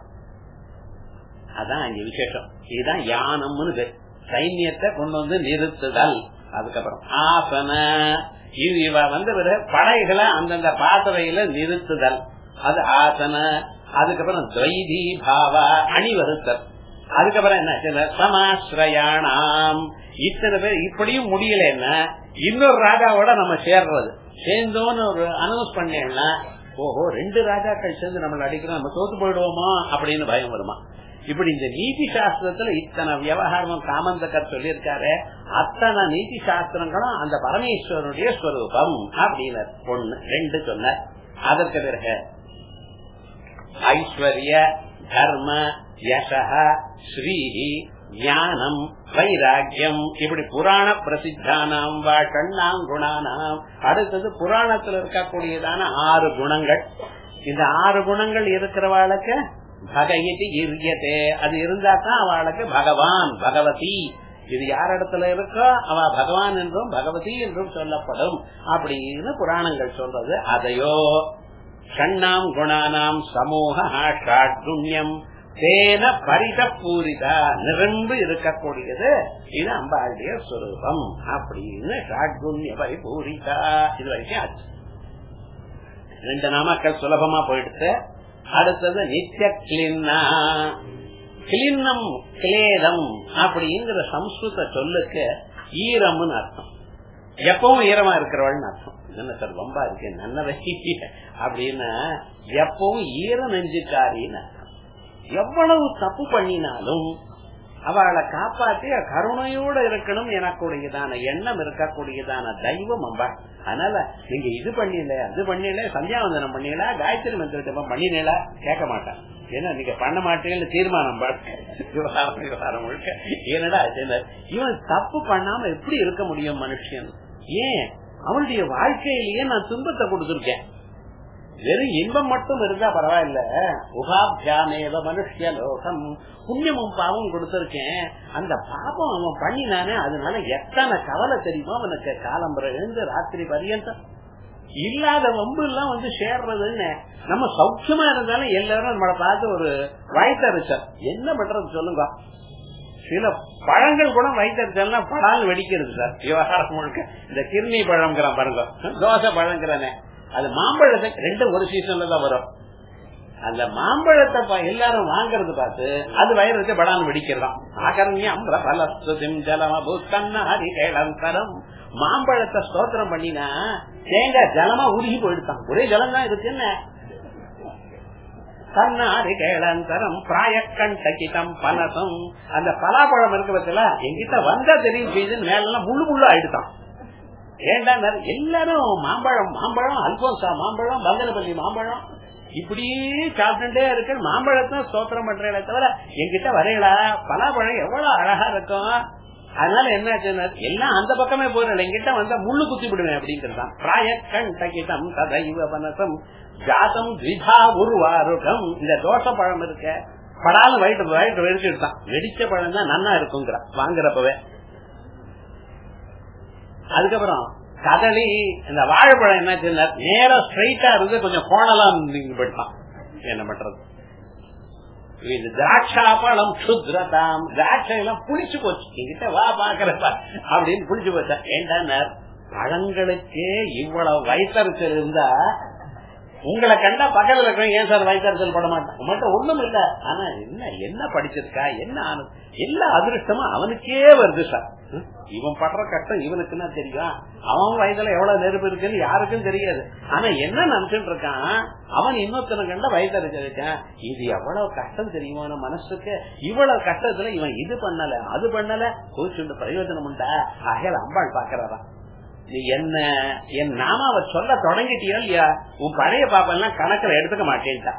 அதான் இங்க விசேஷம் இதுதான் யானம்னு சைன்யத்தை கொண்டு வந்து நிறுத்துதல் அதுக்கப்புறம் ஆசன இது இவ வந்து படைகளை அந்தந்த பாத்திரையில நிறுத்துதல் அது ஆசன அதுக்கப்புறம் துவைதி பாவ அணிவகுத்தல் அதுக்கப்புறம் என்ன சமாசிரயானாம் இத்தனை பேர் இப்படியும் முடியல என்ன இன்னொரு ராஜாவோட நம்ம சேர்றது சேர்ந்தோன்னு ஒரு அனௌன்ஸ் பண்ணேன்னா ஓஹோ ரெண்டு ராஜாக்கள் சேர்ந்து நம்மள அடிக்கிறோம் நம்ம தோத்து போயிடுவோமா அப்படின்னு பயம் வருமா இப்படி இந்த நீதி சாஸ்திரத்துல இத்தனை விவகாரமும் காமந்தக்கர் சொல்லியிருக்காரு அத்தனை நீதி சாஸ்திரங்களும் அந்த பரமேஸ்வரனுடைய ஸ்வரூபம் அப்படின்னு ஒண்ணு ரெண்டு சொன்ன அதற்கு பிறகு ஐஸ்வர்ய தர்ம யச ஸ்ரீ ஞானம் வைராக்கியம் இப்படி புராண பிரசித்தானாம் வா கண்ணாம் குணானாம் அடுத்தது புராணத்துல இருக்கக்கூடியதான ஆறு குணங்கள் இந்த ஆறு குணங்கள் இருக்கிறவாளுக்கு பகயிதி இரியதே அது இருந்தா தான் அவளுக்கு பகவான் பகவதி இது யார் இடத்துல இருக்கோ அவ பகவான் என்றும் பகவதி என்றும் சொல்லப்படும் அப்படின்னு புராணங்கள் சொல்றது அதையோ ஷண்ணாம் குணானாம் சமூக ஷாட்குண்யம் தேன பரித பூரிதா நிரம்பு இருக்கக்கூடியது இது அம்பாளுடைய சுரூபம் அப்படின்னு ஷாட்குண்ய பரிபூரிதா இது வரைக்கும் ஆச்சு ரெண்டு நாமக்கள் சுலபமா போயிடுச்சு அடுத்தது நித்திய கிளின்னா கிளின்னம் கிளேதம் அப்படிங்கிற சம்ஸ்கிருத சொல்லுக்கு ஈரம்னு அர்த்தம் எப்பவும் ஈரமா இருக்கிறவள்னு அர்த்தம் என்ன சார் ரொம்ப இருக்கு நன்னவை அப்படின்னா எப்பவும் ஈர நெஞ்சுக்காரின்னு அர்த்தம் எவ்வளவு தப்பு பண்ணினாலும் அவளை காப்பாற்றி கருணையோட இருக்கணும் எனக்குடையதான எண்ணம் இருக்கக்கூடியதான தெய்வம் அம்பா அதனால நீங்க இது பண்ணல அது பண்ணல சந்தியாவந்தனம் பண்ணல காயத்ரி மந்திர ஜபம் பண்ணினல கேட்க மாட்டேன் ஏன்னா நீங்க பண்ண மாட்டேன்னு தீர்மானம் விவகாரம் விவகாரம் முழுக்க ஏன்னடா இவன் தப்பு பண்ணாம எப்படி இருக்க முடியும் மனுஷன் ஏன் அவனுடைய வாழ்க்கையிலேயே நான் துன்பத்தை கொடுத்திருக்கேன் வெறும் இன்பம் மட்டும் இருந்தா பரவாயில்ல உகாபியானேவ மனுஷிய லோகம் புண்ணியமும் பாவம் கொடுத்திருக்கேன் அந்த பாபம் அவன் பண்ணினானே அதனால எத்தனை கவலை தெரியுமோ அவனுக்கு காலம்புற எழுந்து ராத்திரி பரியந்தம் இல்லாத வம்பு எல்லாம் வந்து சேர்றதுன்னு நம்ம சௌக்கியமா இருந்தாலும் எல்லாரும் நம்மளை பார்த்து ஒரு வயத்தரிச்சல் என்ன பண்றது சொல்லுங்க சில பழங்கள் கூட வயிற்றுச்சல்னா படால் வெடிக்கிறது சார் விவகாரம் முழுக்க இந்த கிர்னி பழம்ங்கிறான் பாருங்க தோசை பழங்கிறானே அது மாம்பழத்தை ரெண்டு ஒரு சீசன்ல தான் வரும் அந்த மாம்பழத்தை எல்லாரும் வாங்கறது பார்த்து அது வயிறு படான் வெடிக்கிறதாம் ஆகரண்யம் பலஸ்துதிம் ஜலமபூத்தன்னாரி கேளந்தரம் மாம்பழத்தை ஸ்தோத்திரம் பண்ணினா தேங்காய் ஜலமா உருகி போயிடுதான் ஒரே ஜலம் தான் இருக்குன்னு கண்ணாடி கேளந்தரம் பிராயக்கண்டகிதம் பனசம் அந்த பலாப்பழம் இருக்கு பத்தில எங்கிட்ட வந்தா தெரியும் செய்து மேல முள்ளு முள்ளு ஆயிடுதான் ஏண்டா எல்லாரும் மாம்பழம் மாம்பழம் அல்போன்சா மாம்பழம் பங்கனப்பள்ளி மாம்பழம் இப்படியே சாப்பிட்டுட்டே இருக்கு மாம்பழத்தை ஸ்தோத்திரம் பண்றேன் தவிர என்கிட்ட வரையலா பலாப்பழம் எவ்வளவு அழகா இருக்கும் அதனால என்ன எல்லாம் அந்த பக்கமே போறேன் என்கிட்ட வந்தா முள்ளு குத்தி விடுவேன் அப்படிங்கிறதான் பிராயக்கண் தகிதம் ததைவ பனசம் ஜாதம் திதா உருவாருகம் இந்த தோச பழம் இருக்க படாலும் வயிற்று வயிற்று வெடிச்சுட்டான் வெடிச்ச பழம் தான் நன்னா இருக்குங்கிற வாங்குறப்பவே அதுக்கப்புறம் கதலி இந்த வாழைப்பழம் என்ன நேரம் ஸ்ட்ரைட்டா இருந்து கொஞ்சம் கோணலாம் நீங்க போயிட்டான் என்ன பண்றது இது திராட்சா பழம் சுத்ரதாம் திராட்சை எல்லாம் புளிச்சு போச்சு என்கிட்ட வா பாக்குறப்ப அப்படின்னு புளிச்சு போச்சா ஏண்டா பழங்களுக்கே இவ்வளவு வயசரிச்சல் இருந்தா உங்களை கண்டா பக்கத்துல இருக்கிற ஏன் சார் வயசரிச்சல் பட மாட்டான் உங்கள்கிட்ட ஒண்ணும் இல்ல ஆனா என்ன என்ன படிச்சிருக்கா என்ன ஆனது எல்லா அதிருஷ்டமும் அவனுக்கே வருது சார் இவன் படுற கஷ்டம் இவனுக்குன்னா தெரியும் அவன் வயதுல எவ்வளவு நெருப்பு இருக்குன்னு யாருக்கும் தெரியாது ஆனா என்ன நினைச்சுட்டு இருக்கான் அவன் இன்னொருத்தனை கண்ட வயதறிச்சிருக்கான் இது எவ்வளவு கஷ்டம் தெரியுமா மனசுக்கு இவ்வளவு கஷ்டத்துல இவன் இது பண்ணல அது பண்ணல போச்சுண்டு பிரயோஜனம் உண்டா ஆகையால அம்பாள் பாக்குறாராம் நீ என்ன என் நாமாவை சொல்ல தொடங்கிட்டியா இல்லையா உன் பழைய பாப்பெல்லாம் கணக்குல எடுத்துக்க மாட்டேன்ட்டா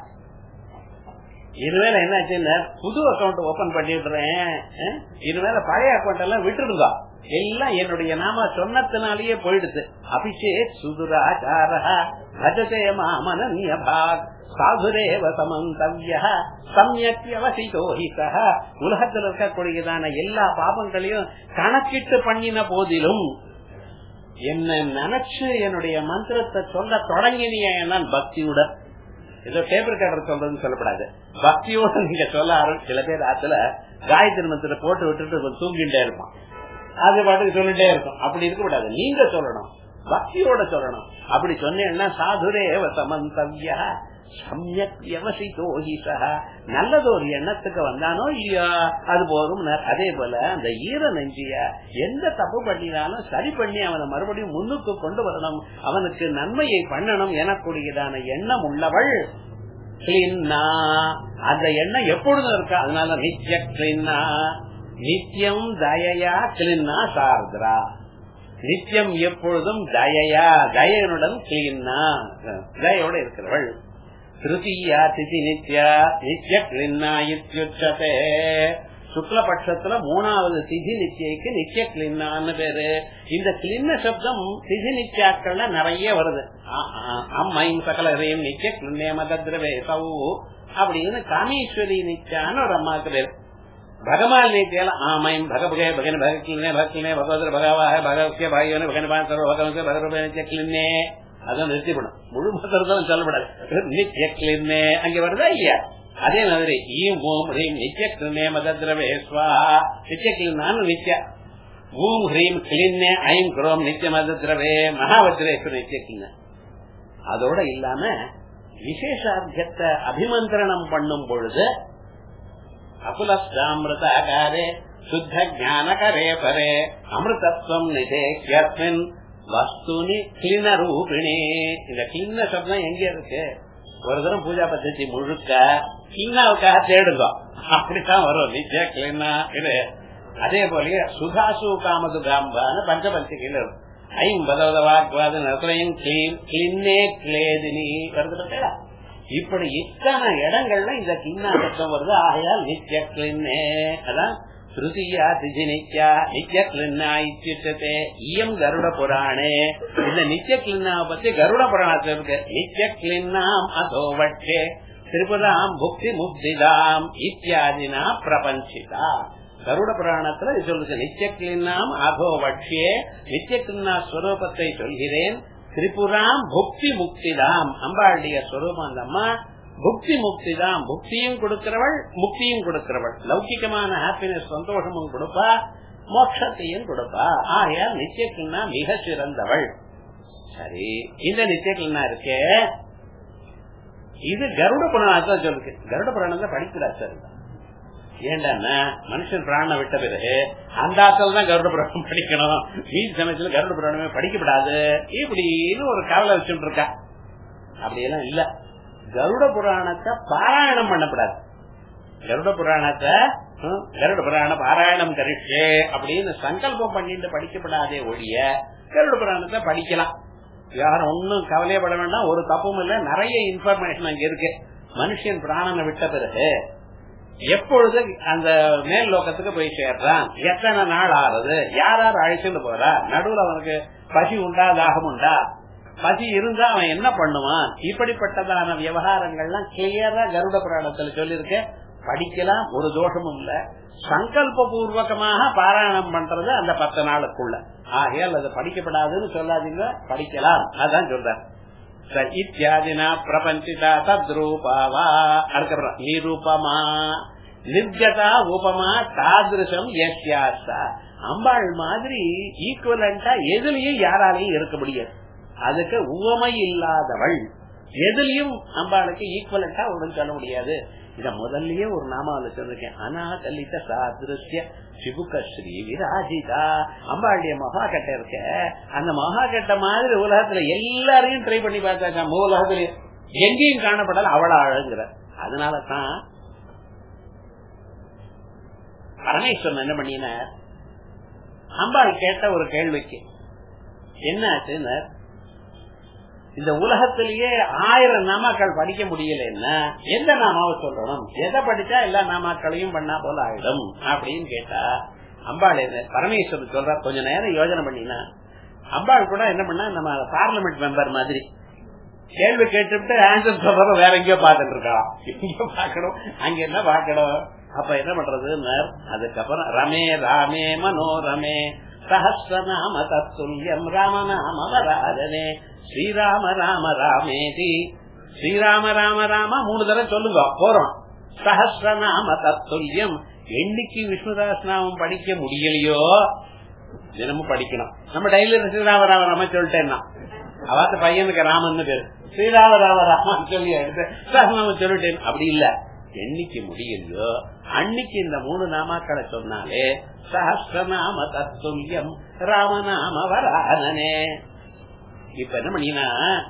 இனிமேல என்னாச்சுன்னு புது அக்கௌண்ட் ஓபன் பண்ணிடுறேன் இனிமேல பழைய அக்கௌண்ட் எல்லாம் விட்டுருங்க எல்லாம் என்னுடைய நாம சொன்னதுனாலேயே போயிடுது அபிஷேக் சுதுராச்சார பஜதே மாமனன்ய பாக் சாதுரேவ சமந்தவ்ய சமயவசிதோஹித உலகத்தில் இருக்கக்கூடியதான எல்லா பாபங்களையும் கணக்கிட்டு பண்ணின போதிலும் என்ன நினைச்சு என்னுடைய மந்திரத்தை சொல்ல தொடங்கினிய பக்தியுடன் ஏதோ டேபிள் ரெக்கார்டர் சொல்றதுன்னு சொல்லப்படாது பக்தியோட நீங்க சொல்ல ஆரம்பிச்சு சில பேர் ஆத்துல காயத்ரி மந்திரத்தை போட்டு விட்டுட்டு தூங்கிட்டே இருப்பான் அது பாட்டுக்கு சொல்லிட்டே இருக்கும் அப்படி இருக்கக்கூடாது நீங்க சொல்லணும் பக்தியோட சொல்லணும் அப்படி சொன்னேன்னா சாதுரேவ சமந்தவ்ய சமயக் வியவசிதோஹிசா நல்லதொரு எண்ணத்துக்கு வந்தானோ இல்லையா அது போதும் அதே போல அந்த ஈர நெஞ்சிய எந்த தப்பு பண்ணினாலும் சரி பண்ணி அவனை மறுபடியும் முன்னுக்கு கொண்டு வரணும் அவனுக்கு நன்மையை பண்ணணும் எனக்கூடியதான எண்ணம் உள்ளவள் கிளீன்னா அந்த எண்ணம் எப்பொழுதும் இருக்கா அதனால நித்திய கிளீன்னா நித்தியம் தயையா கிளீன்னா சார்தரா நித்தியம் எப்பொழுதும் தயையா தயனுடன் கிளீன்னா தயோட இருக்கிறவள் திருத்தீயா திதி நித்யா நித்ய கிளின்னா இத்தியுச்சதே சுக்லபட்சத்துல மூணாவது திதி நித்தியக்கு நித்திய கிளின்னான்னு பேரு இந்த கிளின்ன சப்தம் திதி நித்தியாக்கள்ல நிறைய வருது அம்மையும் சகலரையும் நித்திய கிளின்னே மதத்ரவே சௌ அப்படின்னு காமேஸ்வரி நித்யான்னு ஒரு அம்மாவுக்கு பேரு பகவான் நித்தியால ஆமையும் பகபகே பகன் பகக்கிளினே பகக்கிளினே பகவதர் பகவாக பகவசிய பாகியவனே பகன் சர்வ பகவச பகரூப நித்திய கிளின்னே அதான் நிறுத்திப்படும் முழு மந்திரம் சொல்லப்படாது நித்திய கிளின்னே அங்க வருதா இல்லையா அதே மாதிரி ஈம் ஓம் ஹ்ரீம் நித்திய கிளினே மதத்ரவே ஸ்வாஹா நித்திய கிளினான்னு நித்ய ஓம் ஹ்ரீம் கிளின்னே ஐம் குரோம் நித்திய மதத்ரவே மகாவத்ரேஸ்வர நித்திய கிளின அதோட இல்லாம விசேஷார்த்தத்தை அபிமந்திரணம் பண்ணும் பொழுது அகுலஸ்தாமிருதாகாரே சுத்த ஞானகரே பரே அமிர்தத்வம் நிதேக்கியஸ்மின் வஸ்துனி கிளின ரூபிணி இந்த கிளின சப்தம் எங்க இருக்கு ஒரு தரம் பூஜா பத்தி முழுக்க கிளினாவுக்காக தேடுங்க அப்படித்தான் வரும் நித்திய கிளினா இது அதே போல சுகாசு காமது காம்பான்னு பஞ்சபந்திகையில் இருக்கும் ஐம்பதாவது வாக்குவாத நசரையும் கிளின்னே கிளேதினி வருது பார்த்தா இப்படி இத்தனை இடங்கள்ல இந்த கிண்ணா சத்தம் வருது ஆகையால் நித்திய கிளின்னே அதான் திருதியா திஜி நித்யா நித்திய கிளின்னா இத்தியுச்சதே இயம் கருட புராணே இந்த நித்திய கிளின்னாவை பத்தி கருட புராணத்துல இருக்கு நித்திய கிளின்னாம் அதோ வட்சே திரிபுராம் புக்தி முக்திதாம் இத்தியாதினா பிரபஞ்சிதா கருட புராணத்துல இது சொல்லுது நித்திய கிளின்னாம் அதோ வட்சியே நித்திய கிளின்னா ஸ்வரூபத்தை சொல்கிறேன் திரிபுராம் புக்தி முக்திதாம் அம்பாளுடைய ஸ்வரூபம் அந்த அம்மா புக்தி முக்திதாம் புக்தியும் கொடுக்கிறவள் முக்தியும் கொடுக்கிறவள் லௌகிகமான ஹாப்பினஸ் சந்தோஷமும் கொடுப்பா மோட்சத்தையும் கொடுப்பா ஆகையால் நித்தியக்கிண்ணா மிக சிறந்தவள் சரி இந்த நித்தியக்கிண்ணா இருக்கே இது கருட புராணத்தை சொல்லுது கருட புராணத்தை படிக்கூடாது சார் ஏண்டான்னா மனுஷன் பிராணம் விட்ட பிறகு அந்த ஆத்தல் தான் கருட புராணம் படிக்கணும் மீதி சமயத்துல கருட புராணமே படிக்கப்படாது இப்படின்னு ஒரு கவலை வச்சுட்டு இருக்கா அப்படியெல்லாம் இல்ல கருட புராணத்தை பாராயணம் பண்ணப்படாது கருட புராணத்தை கருட புராண பாராயணம் கரிஷே அப்படின்னு சங்கல்பம் பண்ணிட்டு படிக்கப்படாதே ஒழிய கருட புராணத்தை படிக்கலாம் யாரும் ஒன்னும் கவலையப்பட வேண்டாம் ஒரு தப்பும் இல்ல நிறைய இன்ஃபர்மேஷன் அங்க இருக்கு மனுஷன் பிராணனை விட்ட பிறகு எப்பொழுது அந்த மேல் லோகத்துக்கு போய் சேர்றான் எத்தனை நாள் ஆறுது யார் யார் அழைச்சிட்டு போறா நடுவுல அவனுக்கு பசி உண்டா தாகம் உண்டா பசி இருந்தா அவன் என்ன பண்ணுவான் இப்படிப்பட்டதான விவகாரங்கள்லாம் கிளியரா கருட புராணத்துல சொல்லியிருக்க படிக்கலாம் ஒரு தோஷமும் இல்ல சங்கல்ப பூர்வகமாக பாராயணம் பண்றது அந்த பத்து நாளுக்குள்ள ஆகையால் அது படிக்கப்படாதுன்னு சொல்லாதீங்க படிக்கலாம் அதான் சொல்றேன் இத்தியாதினா பிரபஞ்சிதா தத்ரூபாவா அதுக்கப்புறம் நிரூபமா நிர்கதா உபமா தாதிருஷம் எஸ்யாசா அம்பாள் மாதிரி ஈக்குவலண்டா எதுலயும் யாராலையும் இருக்க முடியாது அதுக்கு உவமை இல்லாதவள் எதுலயும் அம்பாளுக்கு ஈக்குவலண்டா ஒன்றும் சொல்ல முடியாது இத முதல்லயே ஒரு நாமாவில் சொல்லிருக்கேன் அனாதலித்த சாதிருஷ்ய சிபுக ஸ்ரீ விராஜிதா அம்பாளுடைய மகாகட்டை இருக்க அந்த மகாகட்ட மாதிரி உலகத்துல எல்லாரையும் ட்ரை பண்ணி பார்த்தாக்கா உலகத்துல எங்கேயும் காணப்படல அவள அழகுற அதனாலதான் பரமேஸ்வரன் என்ன பண்ணினார் அம்பாள் கேட்ட ஒரு கேள்விக்கு என்ன ஆச்சுன்னு இந்த உலகத்திலேயே ஆயிரம் நாமாக்கள் படிக்க முடியலன்னா எந்த நாமாவை சொல்லணும் எதை படிச்சா எல்லா நாமாக்களையும் பண்ணா போல ஆயிடும் அப்படின்னு கேட்டா அம்பாள் பரமேஸ்வரன் சொல்ற கொஞ்ச நேரம் யோஜனை பண்ணினா அம்பாள் கூட என்ன பண்ணா நம்ம பார்லிமெண்ட் மெம்பர் மாதிரி கேள்வி கேட்டுவிட்டு ஆன்சர் சொல்றத வேற எங்கேயோ பாத்துட்டு இருக்கலாம் எங்கேயோ பாக்கணும் அங்க என்ன பாக்கணும் அப்ப என்ன பண்றது அதுக்கப்புறம் ரமே ராமே மனோரமே சஹசிரநாம தத்துல்யம் ராமநாம வராதனே ஸ்ரீராம ராம ராமேதி ஸ்ரீராம ராம ராம மூணு தடவை சொல்லுங்க போறோம் சஹசிரநாம தத்துல்யம் என்னைக்கு விஷ்ணுதாஸ் நாமம் படிக்க முடியலையோ தினமும் படிக்கணும் நம்ம டெய்லி ஸ்ரீராம ராம ராம சொல்லிட்டேன்னா அவாத்த பையனுக்கு ராமன் பேரு ஸ்ரீராம ராம ராமன் சொல்லி எடுத்து சொல்லிட்டேன் அப்படி இல்ல என்னைக்கு முடியலையோ அன்னைக்கு இந்த மூணு நாமாக்களை சொன்னாலே சஹசிரநாம தத்துல்யம் ராமநாம வராதனே இப்ப என்ன பண்ணினா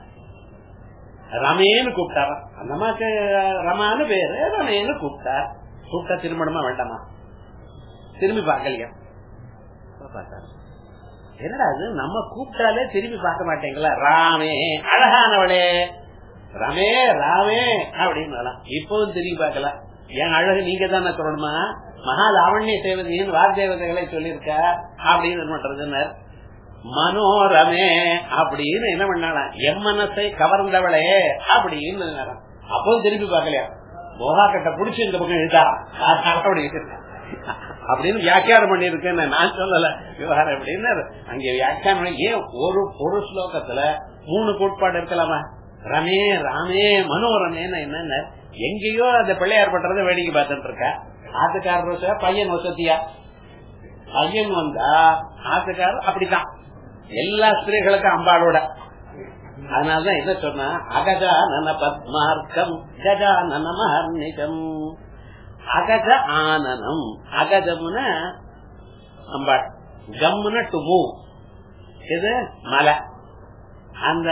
ரமேன்னு கூப்பிட்டாரா அந்த அம்மாக்கு ரமான்னு பேரு ரமேன்னு கூப்பிட்டார் கூப்பிட்டா திருமணமா வேண்டாமா திரும்பி பார்க்கலையா பார்த்தாரு என்னடா அது நம்ம கூப்பிட்டாலே திரும்பி பார்க்க மாட்டேங்களா ராமே அழகானவளே ரமே ராமே அப்படின்னு இப்பவும் திரும்பி பார்க்கல என் அழகு நீங்க தானே சொல்லணுமா மகா லாவண்ய தேவதையின் வார்தேவதைகளை சொல்லியிருக்க அப்படின்னு என்ன பண்றதுன்னு மனோரமே அப்படின்னு என்ன பண்ணாலாம் என் மனசை கவர்ந்தவளே அப்படின்னு அப்போ திருப்பி பார்க்கலையா மோகா கட்ட புடிச்சு இந்த பக்கம் எழுதா அப்படி அப்படின்னு வியாக்கியானம் பண்ணிருக்கேன் நான் சொல்லல விவகாரம் அப்படின்னு அங்க வியாக்கியானம் பண்ணி ஏன் ஒரு ஒரு ஸ்லோகத்துல மூணு கோட்பாடு இருக்கலாமா ரமே ராமே மனோரமேன்னு என்னன்னு எங்கேயோ அந்த பிள்ளையார் பண்றத வேடிக்கை பார்த்துட்டு இருக்க ஆத்துக்காரர் பையன் வசதியா பையன் வந்தா ஆத்துக்காரர் அப்படித்தான் எல்லா ஸ்திரீகளுக்கும் அம்பாளோட அதனாலதான் என்ன சொன்னா அகஜா நன பத்மார்க்கம் கஜா நன மஹர்ணிகம் அகஜ ஆனனம் அகஜம்னா அம்பாள் கம்முன டு மூவ் இது மலை அந்த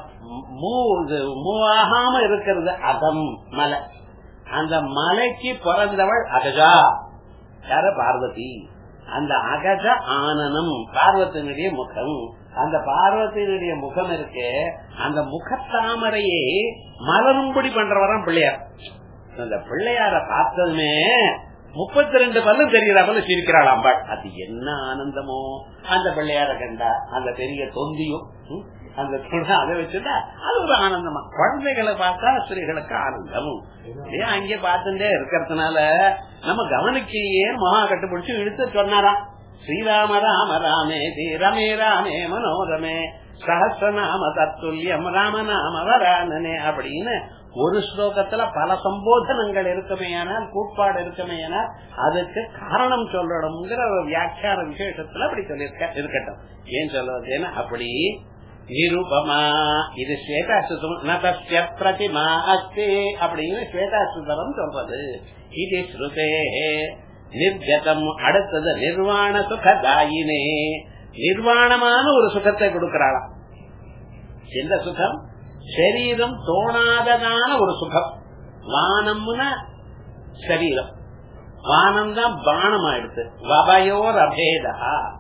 மூவ் ஆகாம இருக்கிறது அகம் மலை அந்த மலைக்கு பிறந்தவள் அகஜா யார பார்வதி அந்த அகஜ ஆனனம் பார்வத்தினுடைய முகம் அந்த பார்வத்தினுடைய முகம் இருக்கு அந்த முகத்தாமரையே மலரும்படி பண்றவரம் பிள்ளையார் அந்த பிள்ளையார பார்த்ததுமே முப்பத்தி ரெண்டு பல்லும் தெரிகிற போல சிரிக்கிறாள் அம்பாள் அது என்ன ஆனந்தமோ அந்த பிள்ளையார கண்டா அந்த பெரிய தொந்தியும் அந்த அதை வச்சுட்டா அது ஒரு ஆனந்தமா குழந்தைகளை பார்த்தா ஸ்திரீகளுக்கு ஆனந்தம் ஏன் அங்கே பார்த்துட்டே இருக்கிறதுனால நம்ம கவனிக்கையே மகா கட்டுப்பிடிச்சு இழுத்து சொன்னாராம் ஸ்ரீராம ராம ராமே ரமே ராமே மனோரமே சஹசிரநாம தத்துல்யம் ராமநாம வரானனே அப்படின்னு ஒரு ஸ்லோகத்துல பல சம்போதனங்கள் இருக்குமேயானால் கூட்பாடு இருக்குமேயானால் அதுக்கு காரணம் சொல்லணுங்கிற ஒரு வியாக்கியான விசேஷத்துல அப்படி சொல்லியிருக்க இருக்கட்டும் ஏன் சொல்றது ஏன்னா அப்படி நிருபமா இது ஸ்வேதாசுதம் பிரதிமா அஸ்தி அப்படின்னு ஸ்வேதாசுதரம் சொல்றது இது ஸ்ருதே நிர்கதம் அடுத்தது நிர்வாண சுகதாயினே நிர்வாணமான ஒரு சுகத்தை கொடுக்கிறாளாம் எந்த சுகம் சரீரம் தோணாததான ஒரு சுகம் வானம்னா சரீரம் வானம் தான் பானம் ஆயிடுச்சு வபயோர் அபேதா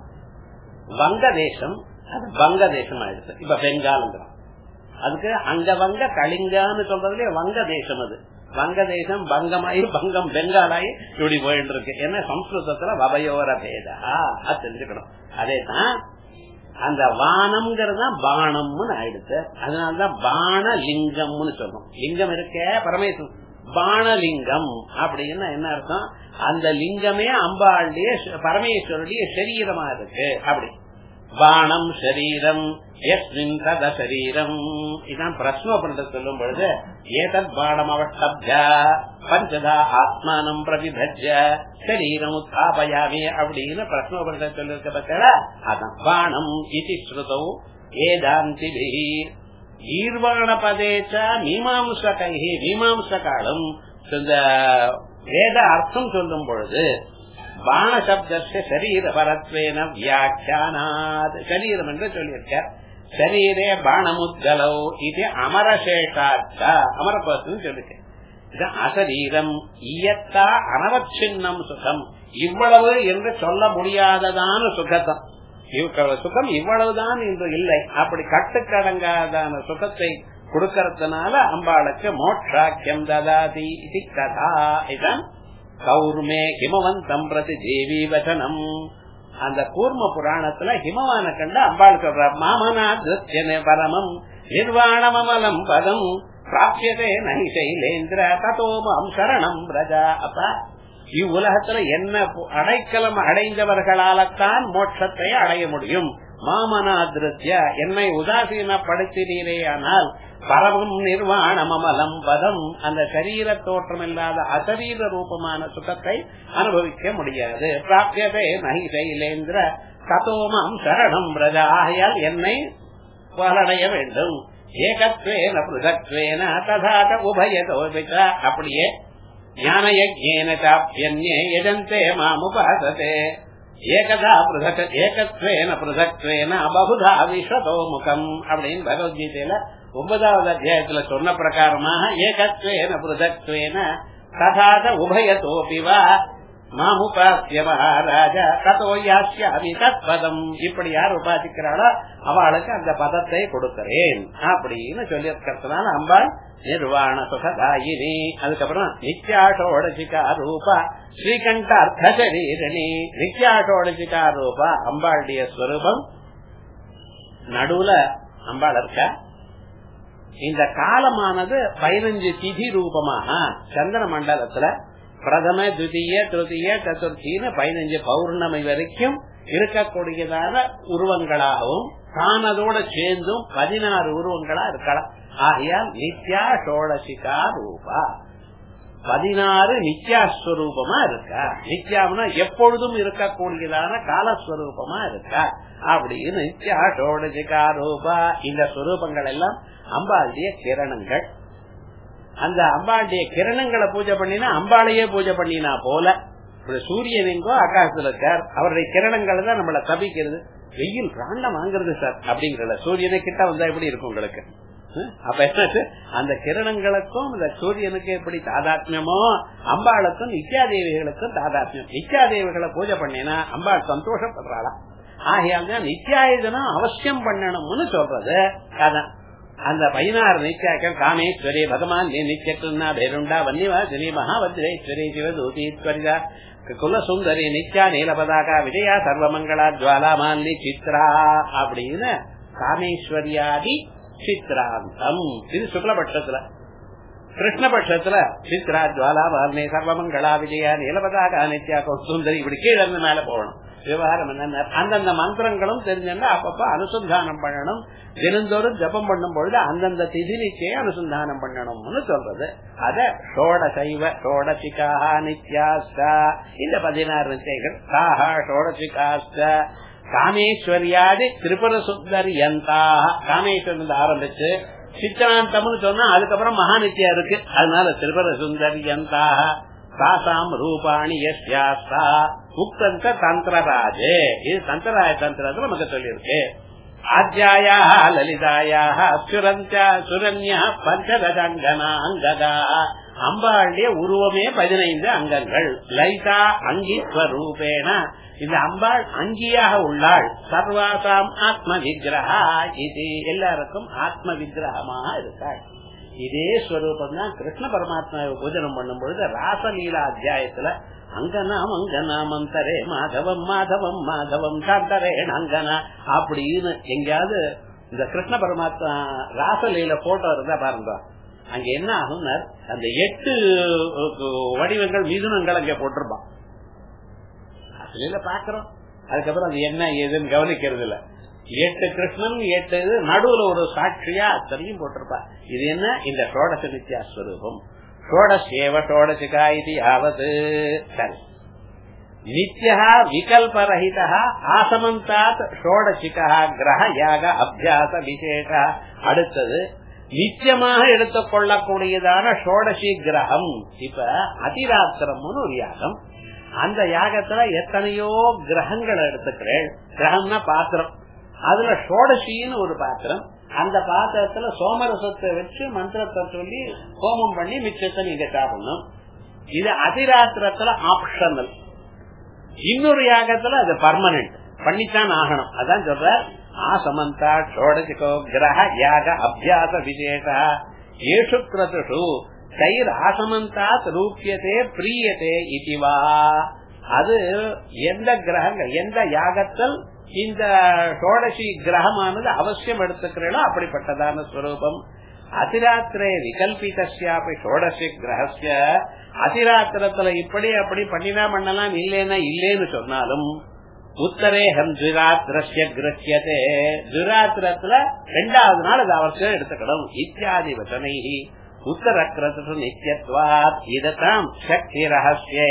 வங்க தேசம் அது வங்க தேசம் ஆயிடுச்சு இப்ப பெங்காலுங்கிறோம் அதுக்கு அங்க வங்க கலிங்கான்னு சொல்றதுல வங்க தேசம் அது வங்க தேசம் பங்கமாயி பங்கம் பெங்காலாயி இப்படி போயிட்டு இருக்கு ஏன்னா சம்ஸ்கிருதத்துல வபயோர பேதா அது தெரிஞ்சுக்கணும் அதே தான் அந்த வானம்ங்கிறது பானம்னு ஆயிடுச்சு அதனாலதான் பானலிங்கம்னு சொல்றோம் லிங்கம் இருக்க பரமேஸ்வரன் பானலிங்கம் அப்படின்னா என்ன அர்த்தம் அந்த லிங்கமே அம்பாளுடைய பரமேஸ்வருடைய சரீரமா இருக்கு அப்படி பானம் சரீரம் எஸ்மின் தத சரீரம் இதான் பிரஸ்னோபனிட சொல்லும் பொழுது ஏதத் பானம் அவஷ்டப்ஜ பஞ்சதா ஆத்மானம் பிரதிபஜ்ய சரீரம் உத்தாபயாமி அப்படின்னு பிரஸ்னோபனிட சொல்லிருக்க பத்தில அதான் பானம் இது ஸ்ருதோ ஏதாந்திபி ஈர்வாண பதேச்ச மீமாம்சகை மீமாம்சகாலம் இந்த வேத அர்த்தம் சொல்லும் பொழுது பான சப்தஸ்ய சரீர பரத்வேன வியாக்கியானாத் சரீரம் என்று சொல்லியிருக்க சரீரே பானமுத்கலோ இது அமரசேஷாச்ச அமரபத்து சொல்லிருக்க இது அசரீரம் இயத்தா அனவச்சின்னம் சுகம் இவ்வளவு என்று சொல்ல முடியாததான சுகத்தம் சுகம் இவ்வளவுதான் என்று இல்லை அப்படி கட்டுக்கடங்காதான சுகத்தை கொடுக்கறதுனால அம்பாளுக்கு மோட்சாக்கியம் ததாதி இது கதா இதான் கௌர்மே ஹிமவந்தம் பிரதி தேவி வசனம் அந்த கூர்ம புராணத்துல ஹிமவான கண்ட அம்பாள் சொல்ற மாமனா திருத்தியனே பரமம் நிர்வாணமலம் பதம் பிராப்தியதே நகி சைலேந்திர ததோமம் சரணம் பிரஜா அப்ப இவ்வுலகத்துல என்ன அடைக்கலம் அடைந்தவர்களால்தான் மோட்சத்தை அடைய முடியும் மாமனா திருத்திய என்னை உதாசீனப்படுத்தினீரே ஆனால் பரவம் நிர்வாணமலம் பதம் அந்த சரீர தோற்றம் இல்லாத அசரீர ரூபமான சுகத்தை அனுபவிக்க முடியாது பிராப்தியதே நகி சைலேந்திர தத்தோமாம் சரணம் பிரஜா ஆகையால் என்னை பலடைய வேண்டும் ஏகத்வேன பிருதத்வேன ததாத உபயதோபிச்ச அப்படியே ஞான யஜ்ஞேன சாப்பியன்யே எஜந்தே மாமுபாசதே ஏகதா பிருதக் ஏகத்வேன பிருதத்வேன பகுதா விஸ்வதோ முகம் அப்படின்னு பகவத்கீதையில ஒன்பதாவது அத்தியாயத்துல சொன்ன பிரகாரமாக ஏகத்வேன பிருதத்வேன ததாத உபயத்தோபிவா மாமுபாசிய மகாராஜ கதோ யாஸ்யாமி தத்பதம் இப்படி யார் உபாசிக்கிறாளோ அவளுக்கு அந்த பதத்தை கொடுக்கிறேன் அப்படின்னு சொல்லியிருக்கிறதுனால அம்பாள் நிர்வாண சுகதாயினி அதுக்கப்புறம் நித்யாஷோடசிகா ரூபா ஸ்ரீகண்ட அர்த்த சரீரணி நித்யாஷோடசிகா ரூபா அம்பாளுடைய ஸ்வரூபம் நடுவுல அம்பாள் இருக்கா இந்த காலமானது பதினஞ்சு திதி ரூபமாக சந்திர மண்டலத்துல பிரதம துதிய திருதிய சதுர்த்தின்னு பதினஞ்சு பௌர்ணமி வரைக்கும் இருக்கக்கூடியதான உருவங்களாகவும் தானதோட சேர்ந்தும் பதினாறு உருவங்களா இருக்கலாம் ஆகையால் நித்யா சோழசிகா ரூபா பதினாறு நித்யாஸ்வரூபமா இருக்கா நித்யாவுனா எப்பொழுதும் இருக்கக்கூடியதான காலஸ்வரூபமா இருக்கா அப்படின்னு நித்யா சோழசிகா ரூபா இந்த ஸ்வரூபங்கள் எல்லாம் அம்பாளுடைய கிரணங்கள் அந்த அம்பாளுடைய கிரணங்களை பூஜை பண்ணினா அம்பாளையே பூஜை பண்ணினா போல சூரியன் எங்கோ ஆகாசத்துல இருக்கார் அவருடைய கிரணங்கள் தான் நம்மள தபிக்கிறது வெயில் பிராண்ட வாங்குறது சார் அப்படிங்கறத சூரியனை கிட்ட வந்தா எப்படி இருக்கும் உங்களுக்கு அப்ப என்ன அந்த கிரணங்களுக்கும் இந்த சூரியனுக்கு எப்படி தாதாத்மியமோ அம்பாளுக்கும் நித்யாதேவிகளுக்கும் தாதாத்மியம் நித்யாதேவிகளை பூஜை பண்ணினா அம்பாள் சந்தோஷப்படுறாளா ஆகையால் தான் நித்யாயுதனம் அவசியம் பண்ணணும்னு சொல்றது அதான் அந்த பதினாறு நித்யாக்கள் காமேஸ்வரி பகவான் நித்யக்குன்னா பேருண்டா வன்னிவாசினி மகாவத்ரேஸ்வரி சிவதூதீஸ்வரிதா குலசுந்தரி நித்யா நீலபதாகா விஜயா சர்வமங்களா ஜுவாலாமாலி சித்ரா அப்படின்னு காமேஸ்வரியாதி சித்ராந்தம் இது சுக்லபட்சத்துல கிருஷ்ணபட்சத்துல சித்ரா ஜுவாலா வால்மே சர்வமங்களா விஜயா நீலபதாகா நித்யா சுந்தரி இப்படி கீழே மேல போகணும் விவகாரம் என்ன அந்தந்த மந்திரங்களும் தெரிஞ்சா அப்பப்ப அனுசந்தானம் பண்ணணும் தினந்தோறும் ஜபம் பண்ணும் பொழுது அந்தந்த திதினிக்கே அனுசந்தானம் பண்ணணும்னு சொல்றது அத ஷோட சைவ ஷோடசிகாஹா நித்யாஸ்தா இந்த பதினாறு நிச்சயங்கள் சாஹா ஷோடசிகாஸ்த காமேஸ்வரியாதி திரிபுர சுந்தரி யந்தா காமேஸ்வரன் ஆரம்பிச்சு சித்தாந்தம்னு சொன்னா அதுக்கப்புறம் மகாநித்யா இருக்கு அதனால திரிபுர சுந்தரி யந்தா தாசாம் ரூபாணி யஸ்யாஸ்தா முக்தந்த தந்திரராஜே இது தந்திராய தந்திரத்துல நமக்கு சொல்லியிருக்கு ஆத்யாயா லலிதாயா சுரஞ்சா சுரன்யா பஞ்சதங்கனா அங்கதா அம்பாளுடைய உருவமே பதினைந்து அங்கங்கள் லைதா அங்கிஸ்வரூபேன இந்த அம்பாள் அங்கியாக உள்ளாள் சர்வாசாம் ஆத்ம விக்கிரகா இது எல்லாருக்கும் ஆத்ம விக்கிரகமாக இருக்காள் இதே ஸ்வரூபம் தான் கிருஷ்ண பரமாத்மாவை பூஜனம் பண்ணும் பொழுது ராசலீலா அத்தியாயத்துல அங்கனாம் அங்கனாம் அந்தரே மாதவம் மாதவம் மாதவம் சாந்தரே அங்கனா அப்படின்னு எங்கேயாவது இந்த கிருஷ்ண பரமாத்மா ராசலீல போட்டோ இருந்தா பாருங்க அங்க என்ன ஆகும்னா அந்த எட்டு வடிவங்கள் மிதுனங்கள் அங்க போட்டிருப்பான் ராசலீல பாக்குறோம் அதுக்கப்புறம் அது என்ன ஏதுன்னு கவனிக்கிறது இல்ல எட்டு கிருஷ்ணன் எட்டு இது நடுவுல ஒரு சாட்சியா அத்தனையும் போட்டிருப்பா இது என்ன இந்த ஷோடச நித்யாஸ்வரூபம் ஷோடசேவ ஷோடசிகா இது ஆவது சரி நித்யா விகல்பரஹித ஆசமந்தாத் ஷோடசிகா கிரக யாக அபியாச விசேஷ அடுத்தது நித்தியமாக எடுத்துக் கொள்ளக்கூடியதான ஷோடசி கிரகம் இப்ப அதிராத்திரம்னு ஒரு யாகம் அந்த யாகத்துல எத்தனையோ கிரகங்களை எடுத்துக்கிறேன் கிரகம்னா பாத்திரம் அதுல ஷோடசின்னு ஒரு பாத்திரம் அந்த பாத்திரத்துல சோமரசத்தை வச்சு மந்திரத்தை சொல்லி ஹோமம் பண்ணி மிச்சத்தை நீங்க சாப்பிடணும் இது அதிராத்திரத்துல ஆப்ஷனல் இன்னொரு யாகத்துல அது பர்மனன்ட் பண்ணித்தான் ஆகணும் அதான் சொல்ற ஆசமந்தா ஷோடசிகோ கிரக யாக அபியாச விசேஷ ஏஷு கிரதுஷு கைர் ஆசமந்தாத் ரூபியதே பிரியதே இதுவா அது எந்த கிரகங்கள் எந்த யாகத்தில் இந்த ஷோடசி கிரகமானது அவசியம் எடுத்துக்கிறீங்களோ அப்படிப்பட்டதான ஸ்வரூபம் அதிராத்திரே விகல்பிதாப்பி ஷோடசி கிரகசிய அதிராத்திரத்துல இப்படி அப்படி பண்ணினா பண்ணலாம் இல்லைன்னா இல்லேன்னு சொன்னாலும் உத்தரேகம் துராத்திரஸ்ய கிரசியதே துராத்திரத்துல ரெண்டாவது நாள் அது அவசியம் எடுத்துக்கணும் இத்தியாதி வசனை உத்தரக்கிரது நித்தியத்வாத் இதத்தான் சக்தி ரகசியே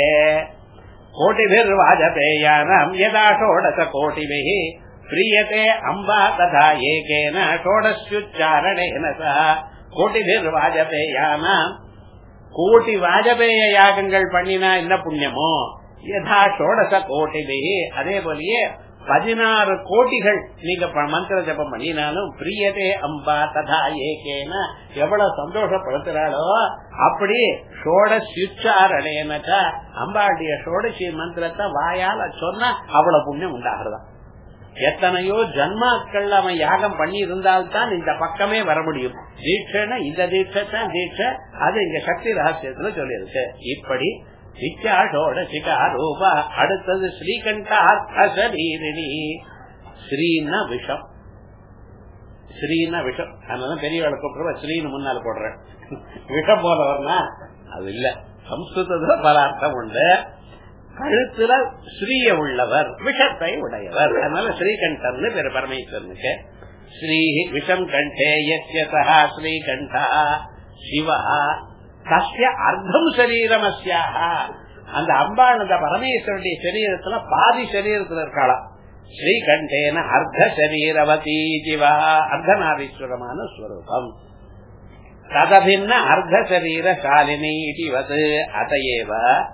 கோட்டிபிர்வாஜபேயானாம் யதா ஷோடச கோட்டிபிः பிரியதே அம்பா ததா ஏகேன ஷோடஸ்யுச்சாரணேன சஹ கோட்டிபிர்வாஜபேயானாம் கோட்டி வாஜபேய யாகங்கள் பண்ணினா என்ன புண்ணியமோ யதா ஷோடச கோட்டிபிः அதே போலயே பதினாறு கோட்டிகள் நீங்க ப- மந்திர ஜபம் பண்ணினாலும் பிரியதே அம்பா ததா ஏகேன எவ்வளவு சந்தோஷப்படுத்துறாளோ அப்படி ஷோடசுச்சாரணேனக்கா அம்பாளுடைய ஷோடசி மந்திரத்தை வாயால சொன்னா அவ்வளவு புண்ணியம் உண்டாகிறதா எத்தனையோ ஜன்மாக்கள் அவன் யாகம் பண்ணி இருந்தால்தான் இந்த பக்கமே வர முடியும் தீட்சைன்னா இந்த தீட்சை தான் தீட்சை அது இங்க சக்தி ரகசியத்துல சொல்லியிருக்கு இப்படி சிக்காஷோட சிகா ரூபா அடுத்தது ஸ்ரீகண்டா அசரீரிணி ஸ்ரீன்னா விஷம் ஸ்ரீன்னா விஷம் அதனால பெரியவளை கூப்பிடுற ஸ்ரீன்னு முன்னால போடுறேன் விஷம் போலவர்னா அது இல்ல சம்ஸ்கிருதத்துல பல அர்த்தம் உண்டு கழுத்துல ஸ்ரீய உள்ளவர் விஷத்தை உடையவர் அதனால ஸ்ரீகண்டர்னு பேரு பரமேஸ்வரனுக்கு ஸ்ரீ விஷம் கண்டே யஸ்யதா ஸ்ரீகண்டா சிவா தஸ்ய அர்த்தம் சரீரம் அஸ்யாக அந்த அம்பாள் அந்த பரமேஸ்வரனுடைய சரீரத்துல பாதி சரீரத்துல இருக்காளாம் ஸ்ரீகண்டேன அர்த்த சரீரவதி ஜிவா அர்த்தநாதீஸ்வரமான ஸ்வரூபம் ததபின்ன அர்த்த சரீர சாலினி இடிவது அதையேவ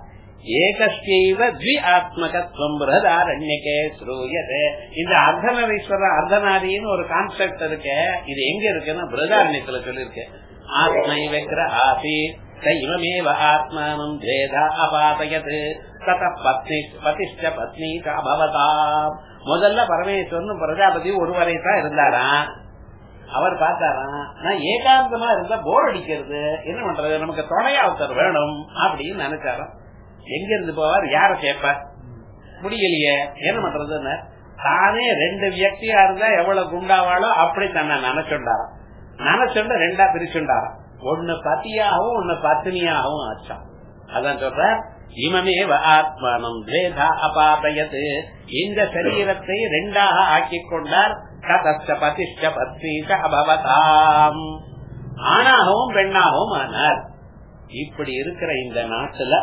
ஏகஸ்யைவ த்வி ஆத்மகத்துவம் பிரதாரண்யக்கே ஸ்ரூயதே இந்த அர்த்தநரீஸ்வர அர்த்தநாரின்னு ஒரு கான்செப்ட் இருக்கு இது எங்க இருக்குன்னா பிரதாரண்யத்துல சொல்லிருக்கு ஆத்மைவக்ர ஆசி சைவமேவ ஆத்மானம் ஜேதா அபாதயது தத பத்னி பதிஷ்ட பத்னி அபவதாம் முதல்ல பரமேஸ்வரன் பிரஜாபதி ஒருவரை தான் இருந்தாராம் அவர் பார்த்தாராம் நான் ஏகாந்தமா இருந்தா போர் அடிக்கிறது என்ன பண்றது நமக்கு துணையா ஒருத்தர் வேணும் அப்படின்னு நினைச்சாராம் எங்க இருந்து போவார் யார கேட்பார் முடியலையே என்ன பண்றதுன்னு தானே ரெண்டு வியக்தியா இருந்தா எவ்வளவு குண்டாவாளோ அப்படி தன்னை நினைச்சுண்டாராம் நினைச்சுண்ட ரெண்டா பிரிச்சுண்டாராம் ஒன்னு பத்தியாகவும் ஒன்னு பத்தினியாகவும் ஆச்சான் அதான் சொல்ற இமமேவ ஆத்மானம் வேதா அபாபயது இந்த சரீரத்தை ரெண்டாக ஆக்கிக் கொண்டார் கதஸ்ட பதிஷ்ட பத்னீச அபவதாம் ஆணாகவும் பெண்ணாகவும் ஆனார் இப்படி இருக்கிற இந்த நாட்டுல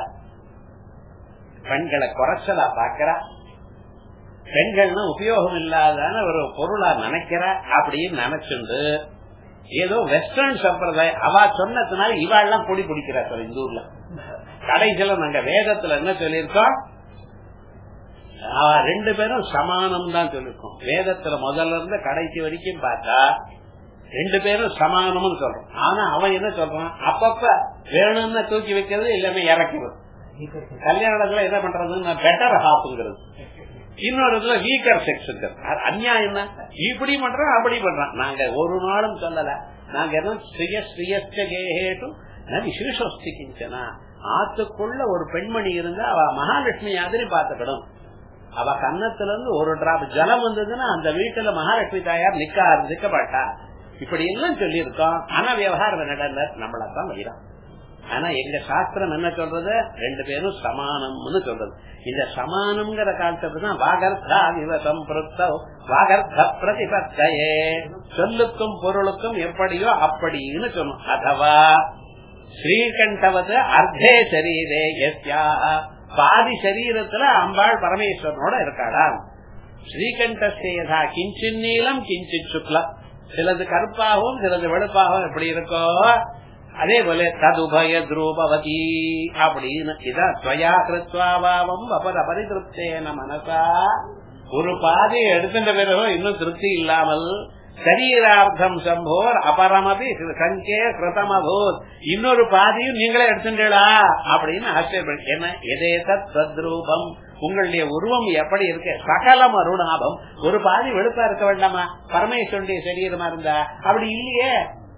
பெண்களை குறைச்சலா பாக்கிறா பெண்கள்னு உபயோகம் இல்லாதான ஒரு பொருளா நினைக்கிற அப்படின்னு நினைச்சுண்டு ஏதோ வெஸ்டர்ன் சம்பிரதாயம் அவ சொன்னதுனால இவாள்லாம் பொடி பிடிக்கிறா சார் இந்த ஊர்ல கடைசியில நாங்க வேதத்துல என்ன சொல்லியிருக்கோம் அவ ரெண்டு பேரும் சமானம் தான் சொல்லிருக்கோம் வேதத்துல முதல்ல இருந்து கடைசி வரைக்கும் பார்த்தா ரெண்டு பேரும் சமானம்னு சொல்றோம் ஆனா அவன் என்ன சொல்றான் அப்பப்ப வேணும்னு தூக்கி வைக்கிறது எல்லாமே இறக்கிறது கல்யாணத்துல என்ன பண்றதுன்னு பெட்டர் ஹாஃப்ங்கிறது இன்னொரு இதுல வீக்கர் செக்ஸ் அநியாயம் தான் இப்படி பண்றோம் அப்படி பண்றோம் நாங்க ஒரு நாளும் சொல்லல நாங்க என்ன ஸ்ரீய ஸ்ரீயஸ்டேட்டும் விசேஷஸ்தி கிஞ்சனா ஆத்துக்குள்ள ஒரு பெண்மணி இருந்தா அவ மகாலட்சுமி மாதிரி பாத்துக்கணும் அவ கன்னத்துல இருந்து ஒரு டிராப் ஜலம் வந்ததுன்னா அந்த வீட்டுல மகாலட்சுமி தாயார் நிக்க நிக்க மாட்டா இப்படி எல்லாம் சொல்லி இருக்கோம் ஆனா விவகாரம் நடந்த நம்மளத்தான் வைரம் ஆனா எங்க சாஸ்திரம் என்ன சொல்றது ரெண்டு பேரும் சமானம்னு சொல்றது இந்த சமானம்ங்கிற கான்செப்ட் தான் வாகர்த்தா விவசம் வாகர்த்த பிரதிபத்தையே சொல்லுக்கும் பொருளுக்கும் எப்படியோ அப்படின்னு சொன்னோம் அதவா ஸ்ரீகண்டவது அர்த்தே சரீரே எஸ்யா பாதி சரீரத்துல அம்பாள் பரமேஸ்வரனோட இருக்காளாம் ஸ்ரீகண்டஸ்தேதா கிஞ்சின் நீளம் கிஞ்சின் சுக்லம் சிலது கருப்பாகவும் சிலது வெளுப்பாகவும் எப்படி இருக்கோ அதே போல ததுபய துரூபவதி அப்படின்னு இதான் ஸ்வயா கிருத்வாபாவம் அபர பரிதிருப்தேன மனசா ஒரு பாதையை எடுத்துட்ட பிறகு இன்னும் திருப்தி இல்லாமல் சரீரார்த்தம் சம்போர் அபரமபி சங்கே கிருதமபூத் இன்னொரு பாதியும் நீங்களே எடுத்துட்டா அப்படின்னு ஆச்சரியப்படு என்ன எதே தத் தத்ரூபம் உங்களுடைய உருவம் எப்படி இருக்கு சகலம் அருணாபம் ஒரு பாதி வெளுப்பா இருக்க வேண்டாமா பரமேஸ்வருடைய சரீரமா இருந்தா அப்படி இல்லையே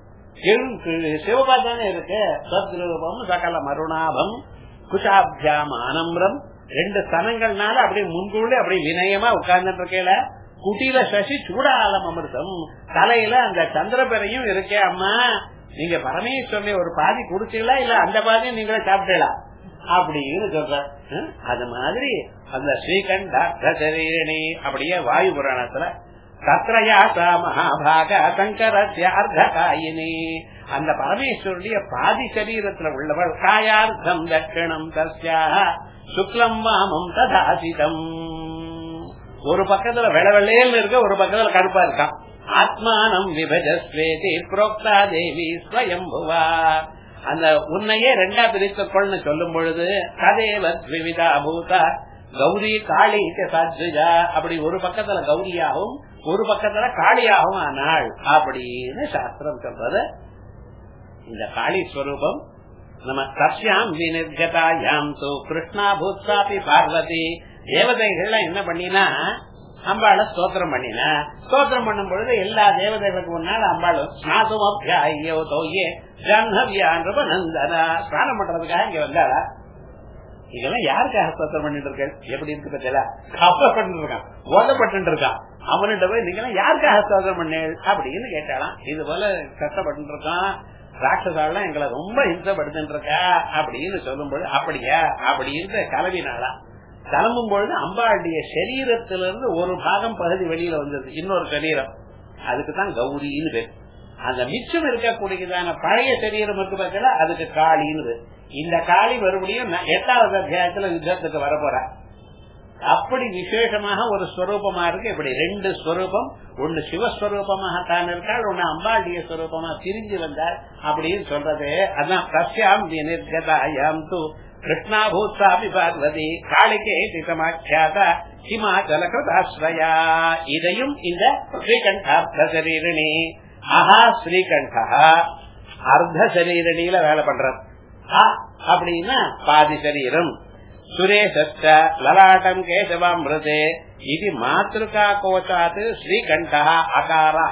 சிவபா தானே இருக்கு சத்ரூபம் சகல மருணாபம் குஷாபியாம் ஆனம்பரம் ரெண்டு ஸ்தனங்கள்னால அப்படியே முன்கூட அப்படியே வினயமா உட்கார்ந்துட்டு இருக்கேல குட்டியில சசி சூடாலம் அமிர்தம் தலையில அந்த சந்திரபெரையும் இருக்கே அம்மா நீங்க பரமேஸ்வரனை ஒரு பாதி குடிச்சீங்களா இல்ல அந்த பாதியும் நீங்களே சாப்பிட்டீங்களா அப்படின்னு சொல்ற அது மாதிரி அந்த ஸ்ரீகண்ட சரீரணி அப்படியே வாயு புராணத்துல தத்ரயாசா மகாபாக சங்கரஸ்ய அர்த்தகாயினி அந்த பரமேஸ்வருடைய பாதி சரீரத்துல உள்ளவள் காயார்த்தம் தட்சிணம் தஸ்யா சுக்லம் வாமம் ததாசிதம் ஒரு பக்கத்துல வெளவெள்ளையில் இருக்க ஒரு பக்கத்துல கருப்பா இருக்கான் ஆத்மானம் விபஜஸ்வேதி புரோக்தா தேவி ஸ்வயம்புவா அந்த உன்னையே ரெண்டா பிரித்துக்கொள்னு சொல்லும் பொழுது ததேவ விவிதா பூதா கௌரி காளி சாத்விஜா அப்படி ஒரு பக்கத்துல கௌரியாகவும் ஒரு பக்கத்துல காளியாகவும் ஆனாள் அப்படின்னு சாஸ்திரம் சொல்றது இந்த காளி ஸ்வரூபம் நம்ம சஷ்யாம் வினிர்கதாயாம் தோ கிருஷ்ணா பூத்சாபி பார்வதி தேவதைகள்லாம் என்ன பண்ணினா அம்பாள ஸ்தோத்திரம் பண்ணினா ஸ்தோத்திரம் பண்ணும் பொழுது எல்லா தேவதைகளுக்கு முன்னால் அம்பாள் ஸ்நாதும் அபியாயோ தோயே ஜன்னவியான்றப நந்தனா ஸ்நானம் பண்றதுக்காக இங்க வந்தாளா இதெல்லாம் யாருக்காக ஸ்தோத்திரம் பண்ணிட்டு இருக்க எப்படி இருக்கு பத்தியா கப்பப்பட்டு இருக்கான் ஓதப்பட்டு இருக்கான் அவன்கிட்ட போய் நீங்க யாருக்காக ஸ்தோத்திரம் பண்ணேன் அப்படின்னு கேட்டாலாம் இது போல கஷ்டப்பட்டு இருக்கான் ராட்சசாலாம் எங்களை ரொம்ப இம்சப்படுத்திட்டு இருக்கா அப்படின்னு சொல்லும்போது அப்படியா அப்படின்னு கிளம்பினாளா கிளம்பும் பொழுது அம்பாளுடைய சரீரத்திலிருந்து ஒரு பாகம் பகுதி வெளியில வந்தது இன்னொரு சரீரம் அதுக்குதான் கௌரின்னு பேர் அந்த மிச்சம் இருக்கக்கூடியதான பழைய சரீரம் இருக்கு பார்த்தா அதுக்கு காளின்னு இந்த காளி மறுபடியும் எட்டாவது அத்தியாயத்துல யுத்தத்துக்கு வரப்போற அப்படி விசேஷமாக ஒரு ஸ்வரூபமா இருக்கு இப்படி ரெண்டு ஸ்வரூபம் ஒன்னு சிவஸ்வரூபமாக தான் இருக்காள் ஒன்னு அம்பாளுடைய ஸ்வரூபமா பிரிஞ்சு வந்தாள் அப்படின்னு சொல்றது அதான் சசியாம் நிர்கதாயாம் தூ கிருஷ்ணா பூத்தாபி பார்வதி காளிகே சிதமாக்கியாத ஹிமாச்சல கிருதாஸ்ரயா இதையும் இந்த ஸ்ரீகண்டார்த்த சரீரணி அஹா ஸ்ரீகண்டா அர்த்த சரீரணியில வேலை பண்றது அப்படின்னா பாதி சரீரம் சுரேஷ லலாட்டம் கேசவாமிருதே இது மாத்திருக்கா கோச்சாத்து ஸ்ரீகண்டா அகாரா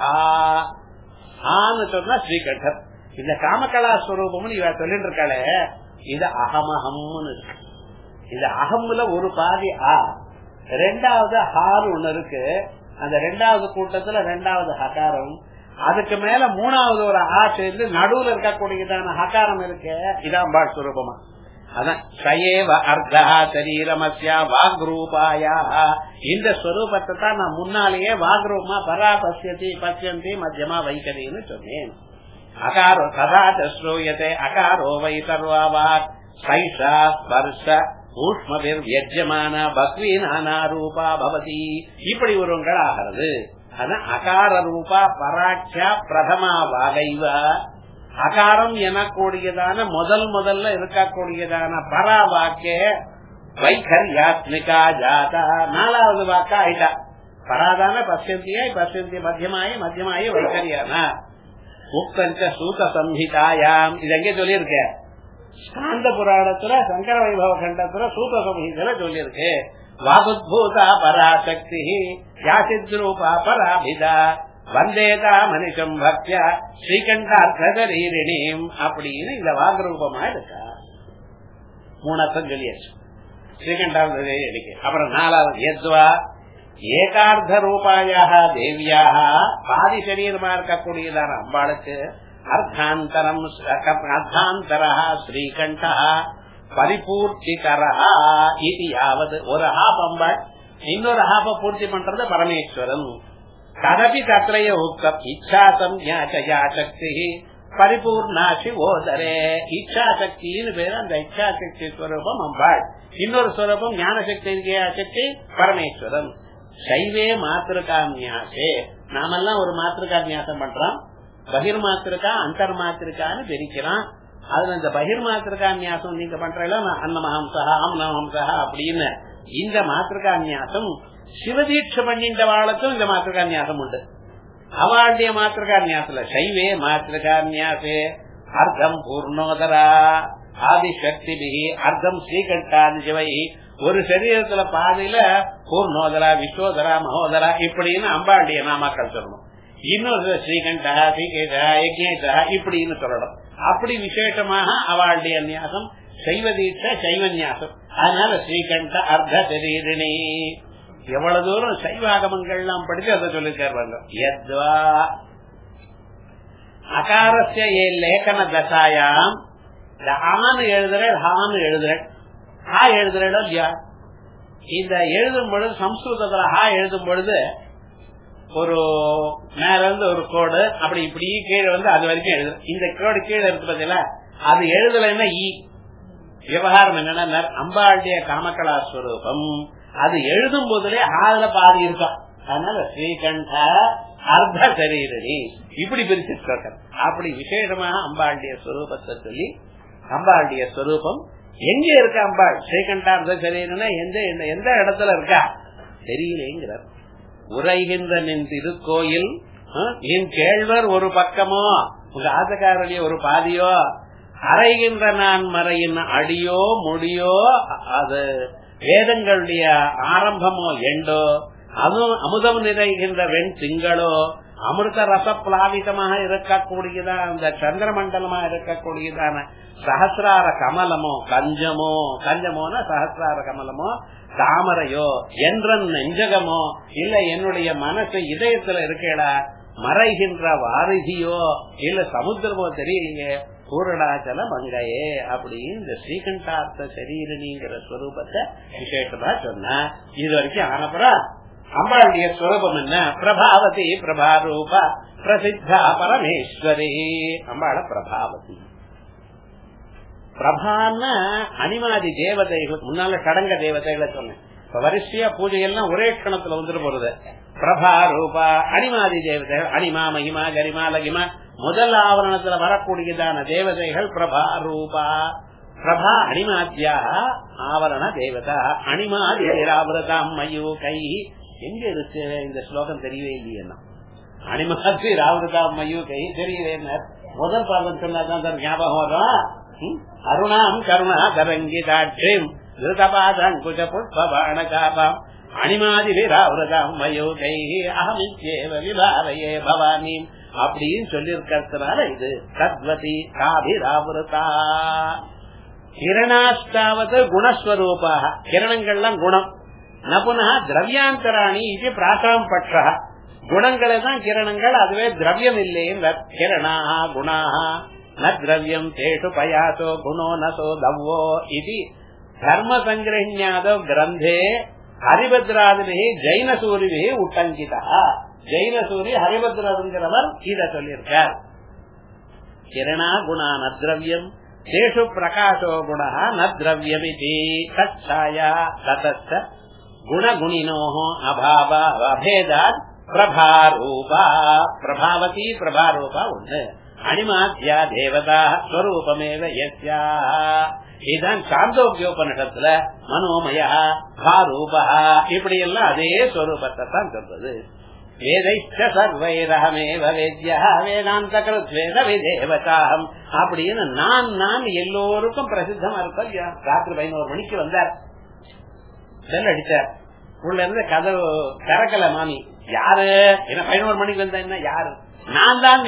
ஆன்னு சொன்னா ஸ்ரீகண்டர் இந்த காமகலா ஸ்வரூபம்னு இவ சொல்லிட்டு இருக்காளே இது அகமஹம்னு இருக்கு இந்த அகம்ல ஒரு பாதி ஆ ரெண்டாவது ஹார் ஒண்ணு இருக்கு அந்த ரெண்டாவது கூட்டத்துல ரெண்டாவது ஹகாரம் அதுக்கு மேல மூணாவது ஒரு ஆ சேர்ந்து நடுவுல இருக்கக்கூடியதான ஹகாரம் இருக்கு இதான் பாட் சுரூபமா அதான் சயேவ அர்த்தா சரீரமஸ்யா வாக்ரூபாயா இந்த ஸ்வரூபத்தை தான் நான் முன்னாலேயே வாக்ரூபமா பரா பசியதி பசியந்தி மத்தியமா வைக்கதின்னு சொன்னேன் அகாரோ சதா ஸ்ரூயத்தை அகாரோ வை சர்வா வாக் சைஷா ஸ்பர்ஷ ஊஷ்மபிர் வியஜமான பக்வி நானா ரூபா பவதி இப்படி ஒருவங்கள் ஆகிறது அதான் அகார ரூபா பராட்சா பிரதமா வாகைவ அகாரம் எனக்கூடியதான முதல் முதல்ல இருக்கக்கூடியதான பரா வாக்கே வைகர்யாத்மிகா ஜாதா நாலாவது வாக்கா ஆயிட்டா பராதான பசியந்தியாய் பசியந்தி மத்தியமாயி மத்தியமாயி வைகரியானா உக்தஞ்ச சூத சம்ஹிதாயாம் இது எங்கே சொல்லியிருக்க ஸ்காந்த புராணத்துல சங்கர வைபவ கண்டத்துல சூத சம்ஹிதல சொல்லியிருக்கு வாகுத்பூதா பராசக்தி யாசித்ரூபா பராபிதா வந்தேதா மனுஷம் பக்தியா ஸ்ரீகண்டார்த்தரீரிணியும் அப்படின்னு இந்த வாகரூபமா இருக்கா மூணாத்தம் சொல்லியாச்சு ஸ்ரீகண்டார்த்தரீரிணிக்கு அப்புறம் நாலாவது எத்வா ஏகார்த்த ரூபாயாக தேவியாக பாதி சரீரமா இருக்கக்கூடியதான அம்பாளுக்கு அர்த்தாந்தரம் அர்த்தாந்தரா ஸ்ரீகண்டா பரிபூர்த்திகரா இது யாவது ஒரு ஹாப் அம்பாள் இன்னொரு ஹாப்ப பூர்த்தி பண்றது பரமேஸ்வரன் ததபி தத்ரய உக்தம் இச்சாசம் ஞாச்சயா சக்தி பரிபூர்ணா சிவோதரே இச்சா சக்தின்னு பேரு அந்த இச்சா சக்தி ஸ்வரூபம் அம்பாள் இன்னொரு ஸ்வரூபம் ஞான சக்தி சக்தி பரமேஸ்வரன் சைவே மாத்திருக்கான்யாசே நாமெல்லாம் ஒரு மாத்திருக்கான்யாசம் பண்றோம் பகிர் மாத்திருக்கா அந்தர் மாத்திருக்கான்னு பிரிக்கிறோம் அதுல இந்த பகிர் மாத்திருக்கான்யாசம் நீங்க பண்றீங்களா அன்னமஹம்சா அம்னஹம்சா அப்படின்னு இந்த மாத்திருக்கான்யாசம் சிவதீட்ச பண்ணின்ற வாழத்தும் இந்த மாத்திருக்கான்யாசம் உண்டு அவாண்டிய மாத்திருக்கான்யாசல சைவே மாத்திருக்கான்யாசே அர்த்தம் பூர்ணோதரா ஆதிசக்தி அர்த்தம் ஸ்ரீகண்டாதி சிவை ஒரு சரீரத்துல பாதையில பூர்ணோதரா விஸ்வோதரா மகோதரா இப்படின்னு அம்பாண்டிய நாமாக்கள் சொல்லணும் இன்னொரு ஸ்ரீகண்டா ஸ்ரீகேஷா யஜ்னேஷா இப்படின்னு சொல்லணும் அப்படி விசேஷமாக அவளுடைய நியாசம் சைவ தீட்ச சைவ நியாசம் அதனால ஸ்ரீகண்ட அர்த்த சரீரிணி எவ்வளவு தூரம் சைவாகமங்கள்லாம் படிச்சு அதை சொல்லி சேர்வாங்க எத்வா அகாரஸ்ய ஏ லேಖன தசாயாம் இந்த ஆன்னு எழுதுறேன் ஹான்னு எழுதுறேன் ஹா எழுதுறேன் இல்லையா இந்த எழுதும் பொழுது சம்ஸ்கிருதத்துல ஹா எழுதும் பொழுது ஒரு மேல இருந்து ஒரு கோடு அப்படி இப்படி கீழே வந்து அது வரைக்கும் எழுது இந்த கோடு கீழே இருக்கு பாத்தீங்களா அது எழுதலைன்னா ஈ விவகாரம் என்னன்னா அம்பாளுடைய காமகலா ஸ்வரூபம் அது எழுதும் போதுலே ஆதுல பாதி இருக்கும் அதனால ஸ்ரீகண்ட அர்த்த சரீரணி இப்படி பிரிச்சிருக்க அப்படி விசேஷமாக அம்பாளுடைய ஸ்வரூபத்தை சொல்லி அம்பாளுடைய ஸ்வரூபம் எங்க இருக்கா அம்பாள் ஸ்ரீகண்டார்த்த சரீரம்னா எந்த எந்த- எந்த இடத்துல இருக்கா தெரியலேங்கிறார் உரைகின்ற நின் திருக்கோயில் ஆ, என் கேழ்வர் ஒரு பக்கமோ உங்க ஆசக்காரடிய ஒரு பாதியோ அறைகின்ற நான் மறையின் அடியோ முடியோ அது வேதங்களுடைய ஆரம்பமோ எண்டோ அதுவும் அமுதம் நிறைகின்ற வெண் திங்களோ அமிர்த ரச பிளாவிதமாக இருக்கக்கூடியதான அந்த சந்திரமண்டலமா இருக்கக்கூடியதான சஹசிரார கமலமோ கஞ்சமோ கஞ்சமோனா சஹசிரார கமலமோ தாமரையோ என்றன் நெஞ்சகமோ இல்ல என்னுடைய மனசு இதயத்துல இருக்கேடா மறைகின்ற வாரிதியோ இல்ல சமுத்திரமோ தெரியலையே பூரணாச்சல மங்கையே அப்படின்னு இந்த ஸ்ரீகண்டார்த்த சரீரணிங்கிற ஸ்வரூபத்தை விசேஷமா சொன்ன இது வரைக்கும் ஆனப்புறம் அம்பாளுடைய ஸ்வரூபம் என்ன பிரபாவதி பிரபாரூப பிரசித்தா பரமேஸ்வரி அம்பாள பிரபாவதி பிரபான்னா அனிமாதி தேவதைகள் முன்னால கடங்க தேவதைகளை சொன்னேன் இப்ப வரிசையா பூஜையெல்லாம் ஒரே கணத்துல வந்துட்டு போறது பிரபா ரூபா அனிமாதி தேவதைகள் அனிமா மகிமா கரிமா லகிமா முதல் ஆவரணத்துல வரக்கூடியதான தேவதைகள் பிரபா ரூபா பிரபா அனிமாத்தியா ஆவரண தேவதா அனிமாதிராவிரதாம் மயு கை எங்க இருக்கு இந்த ஸ்லோகம் தெரியவே இல்லையா அனிமாதி ராவிரதாம் மயு கை தெரியவே முதல் பாதம் சொன்னாதான் சார் ஞாபகம் வரும் ம்? அருணாம் கருணா கரங்கிதாட்சிம் திருதபாதங்குஜ புஷ்பபாணகாபாம் அணிமாதி வீராவிரதாம் மயோகை அகமிச்சேவ விபாரையே பவானி அப்படின்னு சொல்லியிருக்கிறதுனால இது தத்வதி காபிராவிரதா கிரணாஷ்டாவது குணஸ்வரூபாக கிரணங்கள்லாம் குணம் நபுனா திரவியாந்தராணி இது பிராசாம் பட்சா குணங்களே தான் கிரணங்கள் அதுவே திரவியம் இல்லையே கிரணா குணாக ந திரவியம் தேஷு பயாசோ குணோ நசோ தவ்வோ இது தர்ம சங்கிரஹிணியாதோ கிரந்தே ஹரிபத்ராதினே ஜெயினசூரிவே உட்டங்கிதா ஜெயினசூரி ஹரிபத்ரங்கிறவர் இத சொல்லியிருக்கார் கிரணா குணா ந திரவியம் தேஷு பிரகாசோ குண ந திரவியமிதி தச்சாயா ததச்ச குணகுணினோ அபாவ அபேதாத் பிரபாரூபா பிரபாவதி பிரபாரூபா ஒண்ணு அனிமாத்தியா தேவதா ஸ்வரூபமேவ யஸ்யா இதுதான் சாந்தோக்கியோபனிஷத்துல மனோமயா பாரூபா இப்படி எல்லாம் அதே ஸ்வரூபத்தை தான் சொல்றது வேதைச்ச சர்வைரகமேவ வேத்யா வேதாந்த கிருத்வேத விதேவதாம் அப்படின்னு நான் நான் எல்லோருக்கும் பிரசித்தமா இருக்கோம் இல்லையா? ராத்திரி பதினோரு மணிக்கு வந்தார் பெல் அடிச்சார் உள்ள இருந்து கதவு திறக்கல மாமி யாரு என்ன பதினோரு மணிக்கு வந்தா என்ன யாரு நான் தான்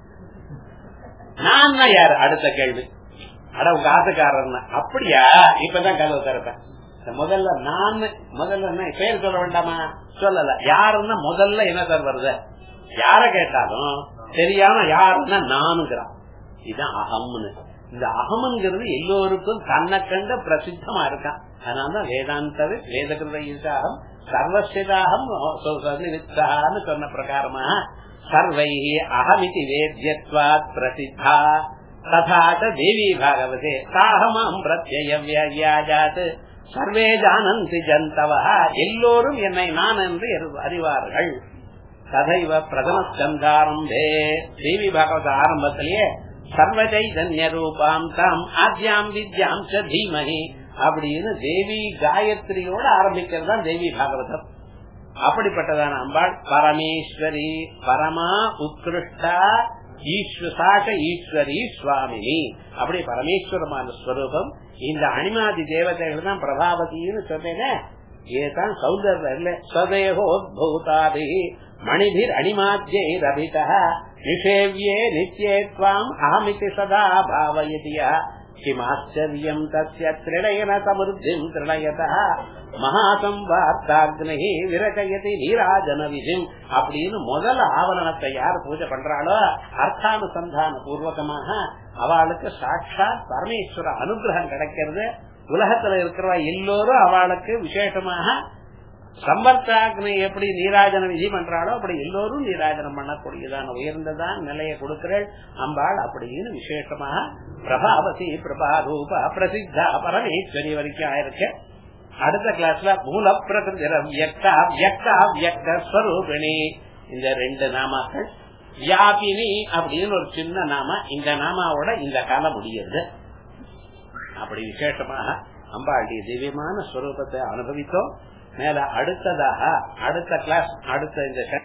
நான் தான் யாரு அடுத்த கேள்வி அட உங்க ஆசைக்காரன் அப்படியா இப்பதான் கதவு திறப்பேன் இந்த முதல்ல நான் முதல்ல என்ன பேர் சொல்ல வேண்டாமா சொல்லல யாருன்னா முதல்ல என்ன சார் வருது யார கேட்டாலும் தெரியாம யாருன்னா நானுங்கிறான் இதுதான் அகம்னு இந்த அகம்ங்கிறது எல்லோருக்கும் தன்னை கண்ட பிரசித்தமா இருக்கான் அதனாலதான் வேதாந்தவே வேதகிருத ஈசாகம் சர்வசிதாகம் வித்தான்னு சொன்ன பிரகாரமா சர்வை அகமிதி வேத்யத்வாத் பிரசித்தா ததாச்ச தேவி பாகவதே சாகமாம் பிரத்யவியாஜாத் சர்வே ஜானந்தி ஜந்தவ எல்லோரும் என்னை நான் என்று அறிவார்கள் ததைவ பிரதம ஸ்கந்தாரம்பே தேவி பாகவத ஆரம்பத்திலேயே சர்வ சைதன்ய ரூபாம் தாம் ஆத்யாம் வித்யாம் ச தீமஹி அப்படின்னு தேவி காயத்ரியோட ஆரம்பிக்கிறது தான் தேவி பாகவதம் அப்படிப்பட்டதான அம்பாள் பரமேஸ்வரி பரமா உத்கிருஷ்டா ஈஸ்வசாக ஈஸ்வரி சுவாமினி அப்படி பரமேஸ்வரமான ஸ்வரூபம் இந்த அனிமாதி தேவதைகள் தான் பிரபாவதினு சொன்னேனே ஏதான் சௌந்தர்யம் இல்ல சதேகோத்பூதாதி மணிபிர் அணிமாத்தியை ரபிதா நிஷேவியே நித்யே துவாம் அகமிதி சதா பாவயதியா கிமாச்சரியம் தஸ்ய திரணயன சமிருத்திம் திரணயத மகாசம்பார்த்தாக்னி விரகயதி நீராஜன விதிம் அப்படின்னு முதல் ஆவரணத்தை யார் பூஜை பண்றாளோ அர்த்தானுசந்தான பூர்வகமாக அவளுக்கு சாட்சாத் பரமேஸ்வர அனுகிரகம் கிடைக்கிறது உலகத்துல இருக்கிறவா எல்லோரும் அவளுக்கு விசேஷமாக சம்பர்த்தாக்னை எப்படி நீராஜன விதி பண்றாளோ அப்படி எல்லோரும் நீராஜனம் பண்ணக்கூடியதான உயர்ந்ததான் நிலையை கொடுக்கிறாள் அம்பாள் அப்படின்னு விசேஷமாக பிரபாவதி பிரபா ரூபா பிரசித்தா பரமேஸ்வரி வரைக்கும் ஆயிருக்கு அடுத்த கிளாஸ்ல மூல பிரகிருதி இந்த ரெண்டு நாமாக்கள் வியாபினி அப்படின்னு ஒரு சின்ன நாம இந்த நாமாவோட இந்த காலம் முடியுது அப்படி விசேஷமாக அம்பாளுடைய திவ்யமான ஸ்வரூபத்தை அனுபவித்தோம் மேல அடுத்ததாக அடுத்த கிளாஸ் அடுத்த இந்த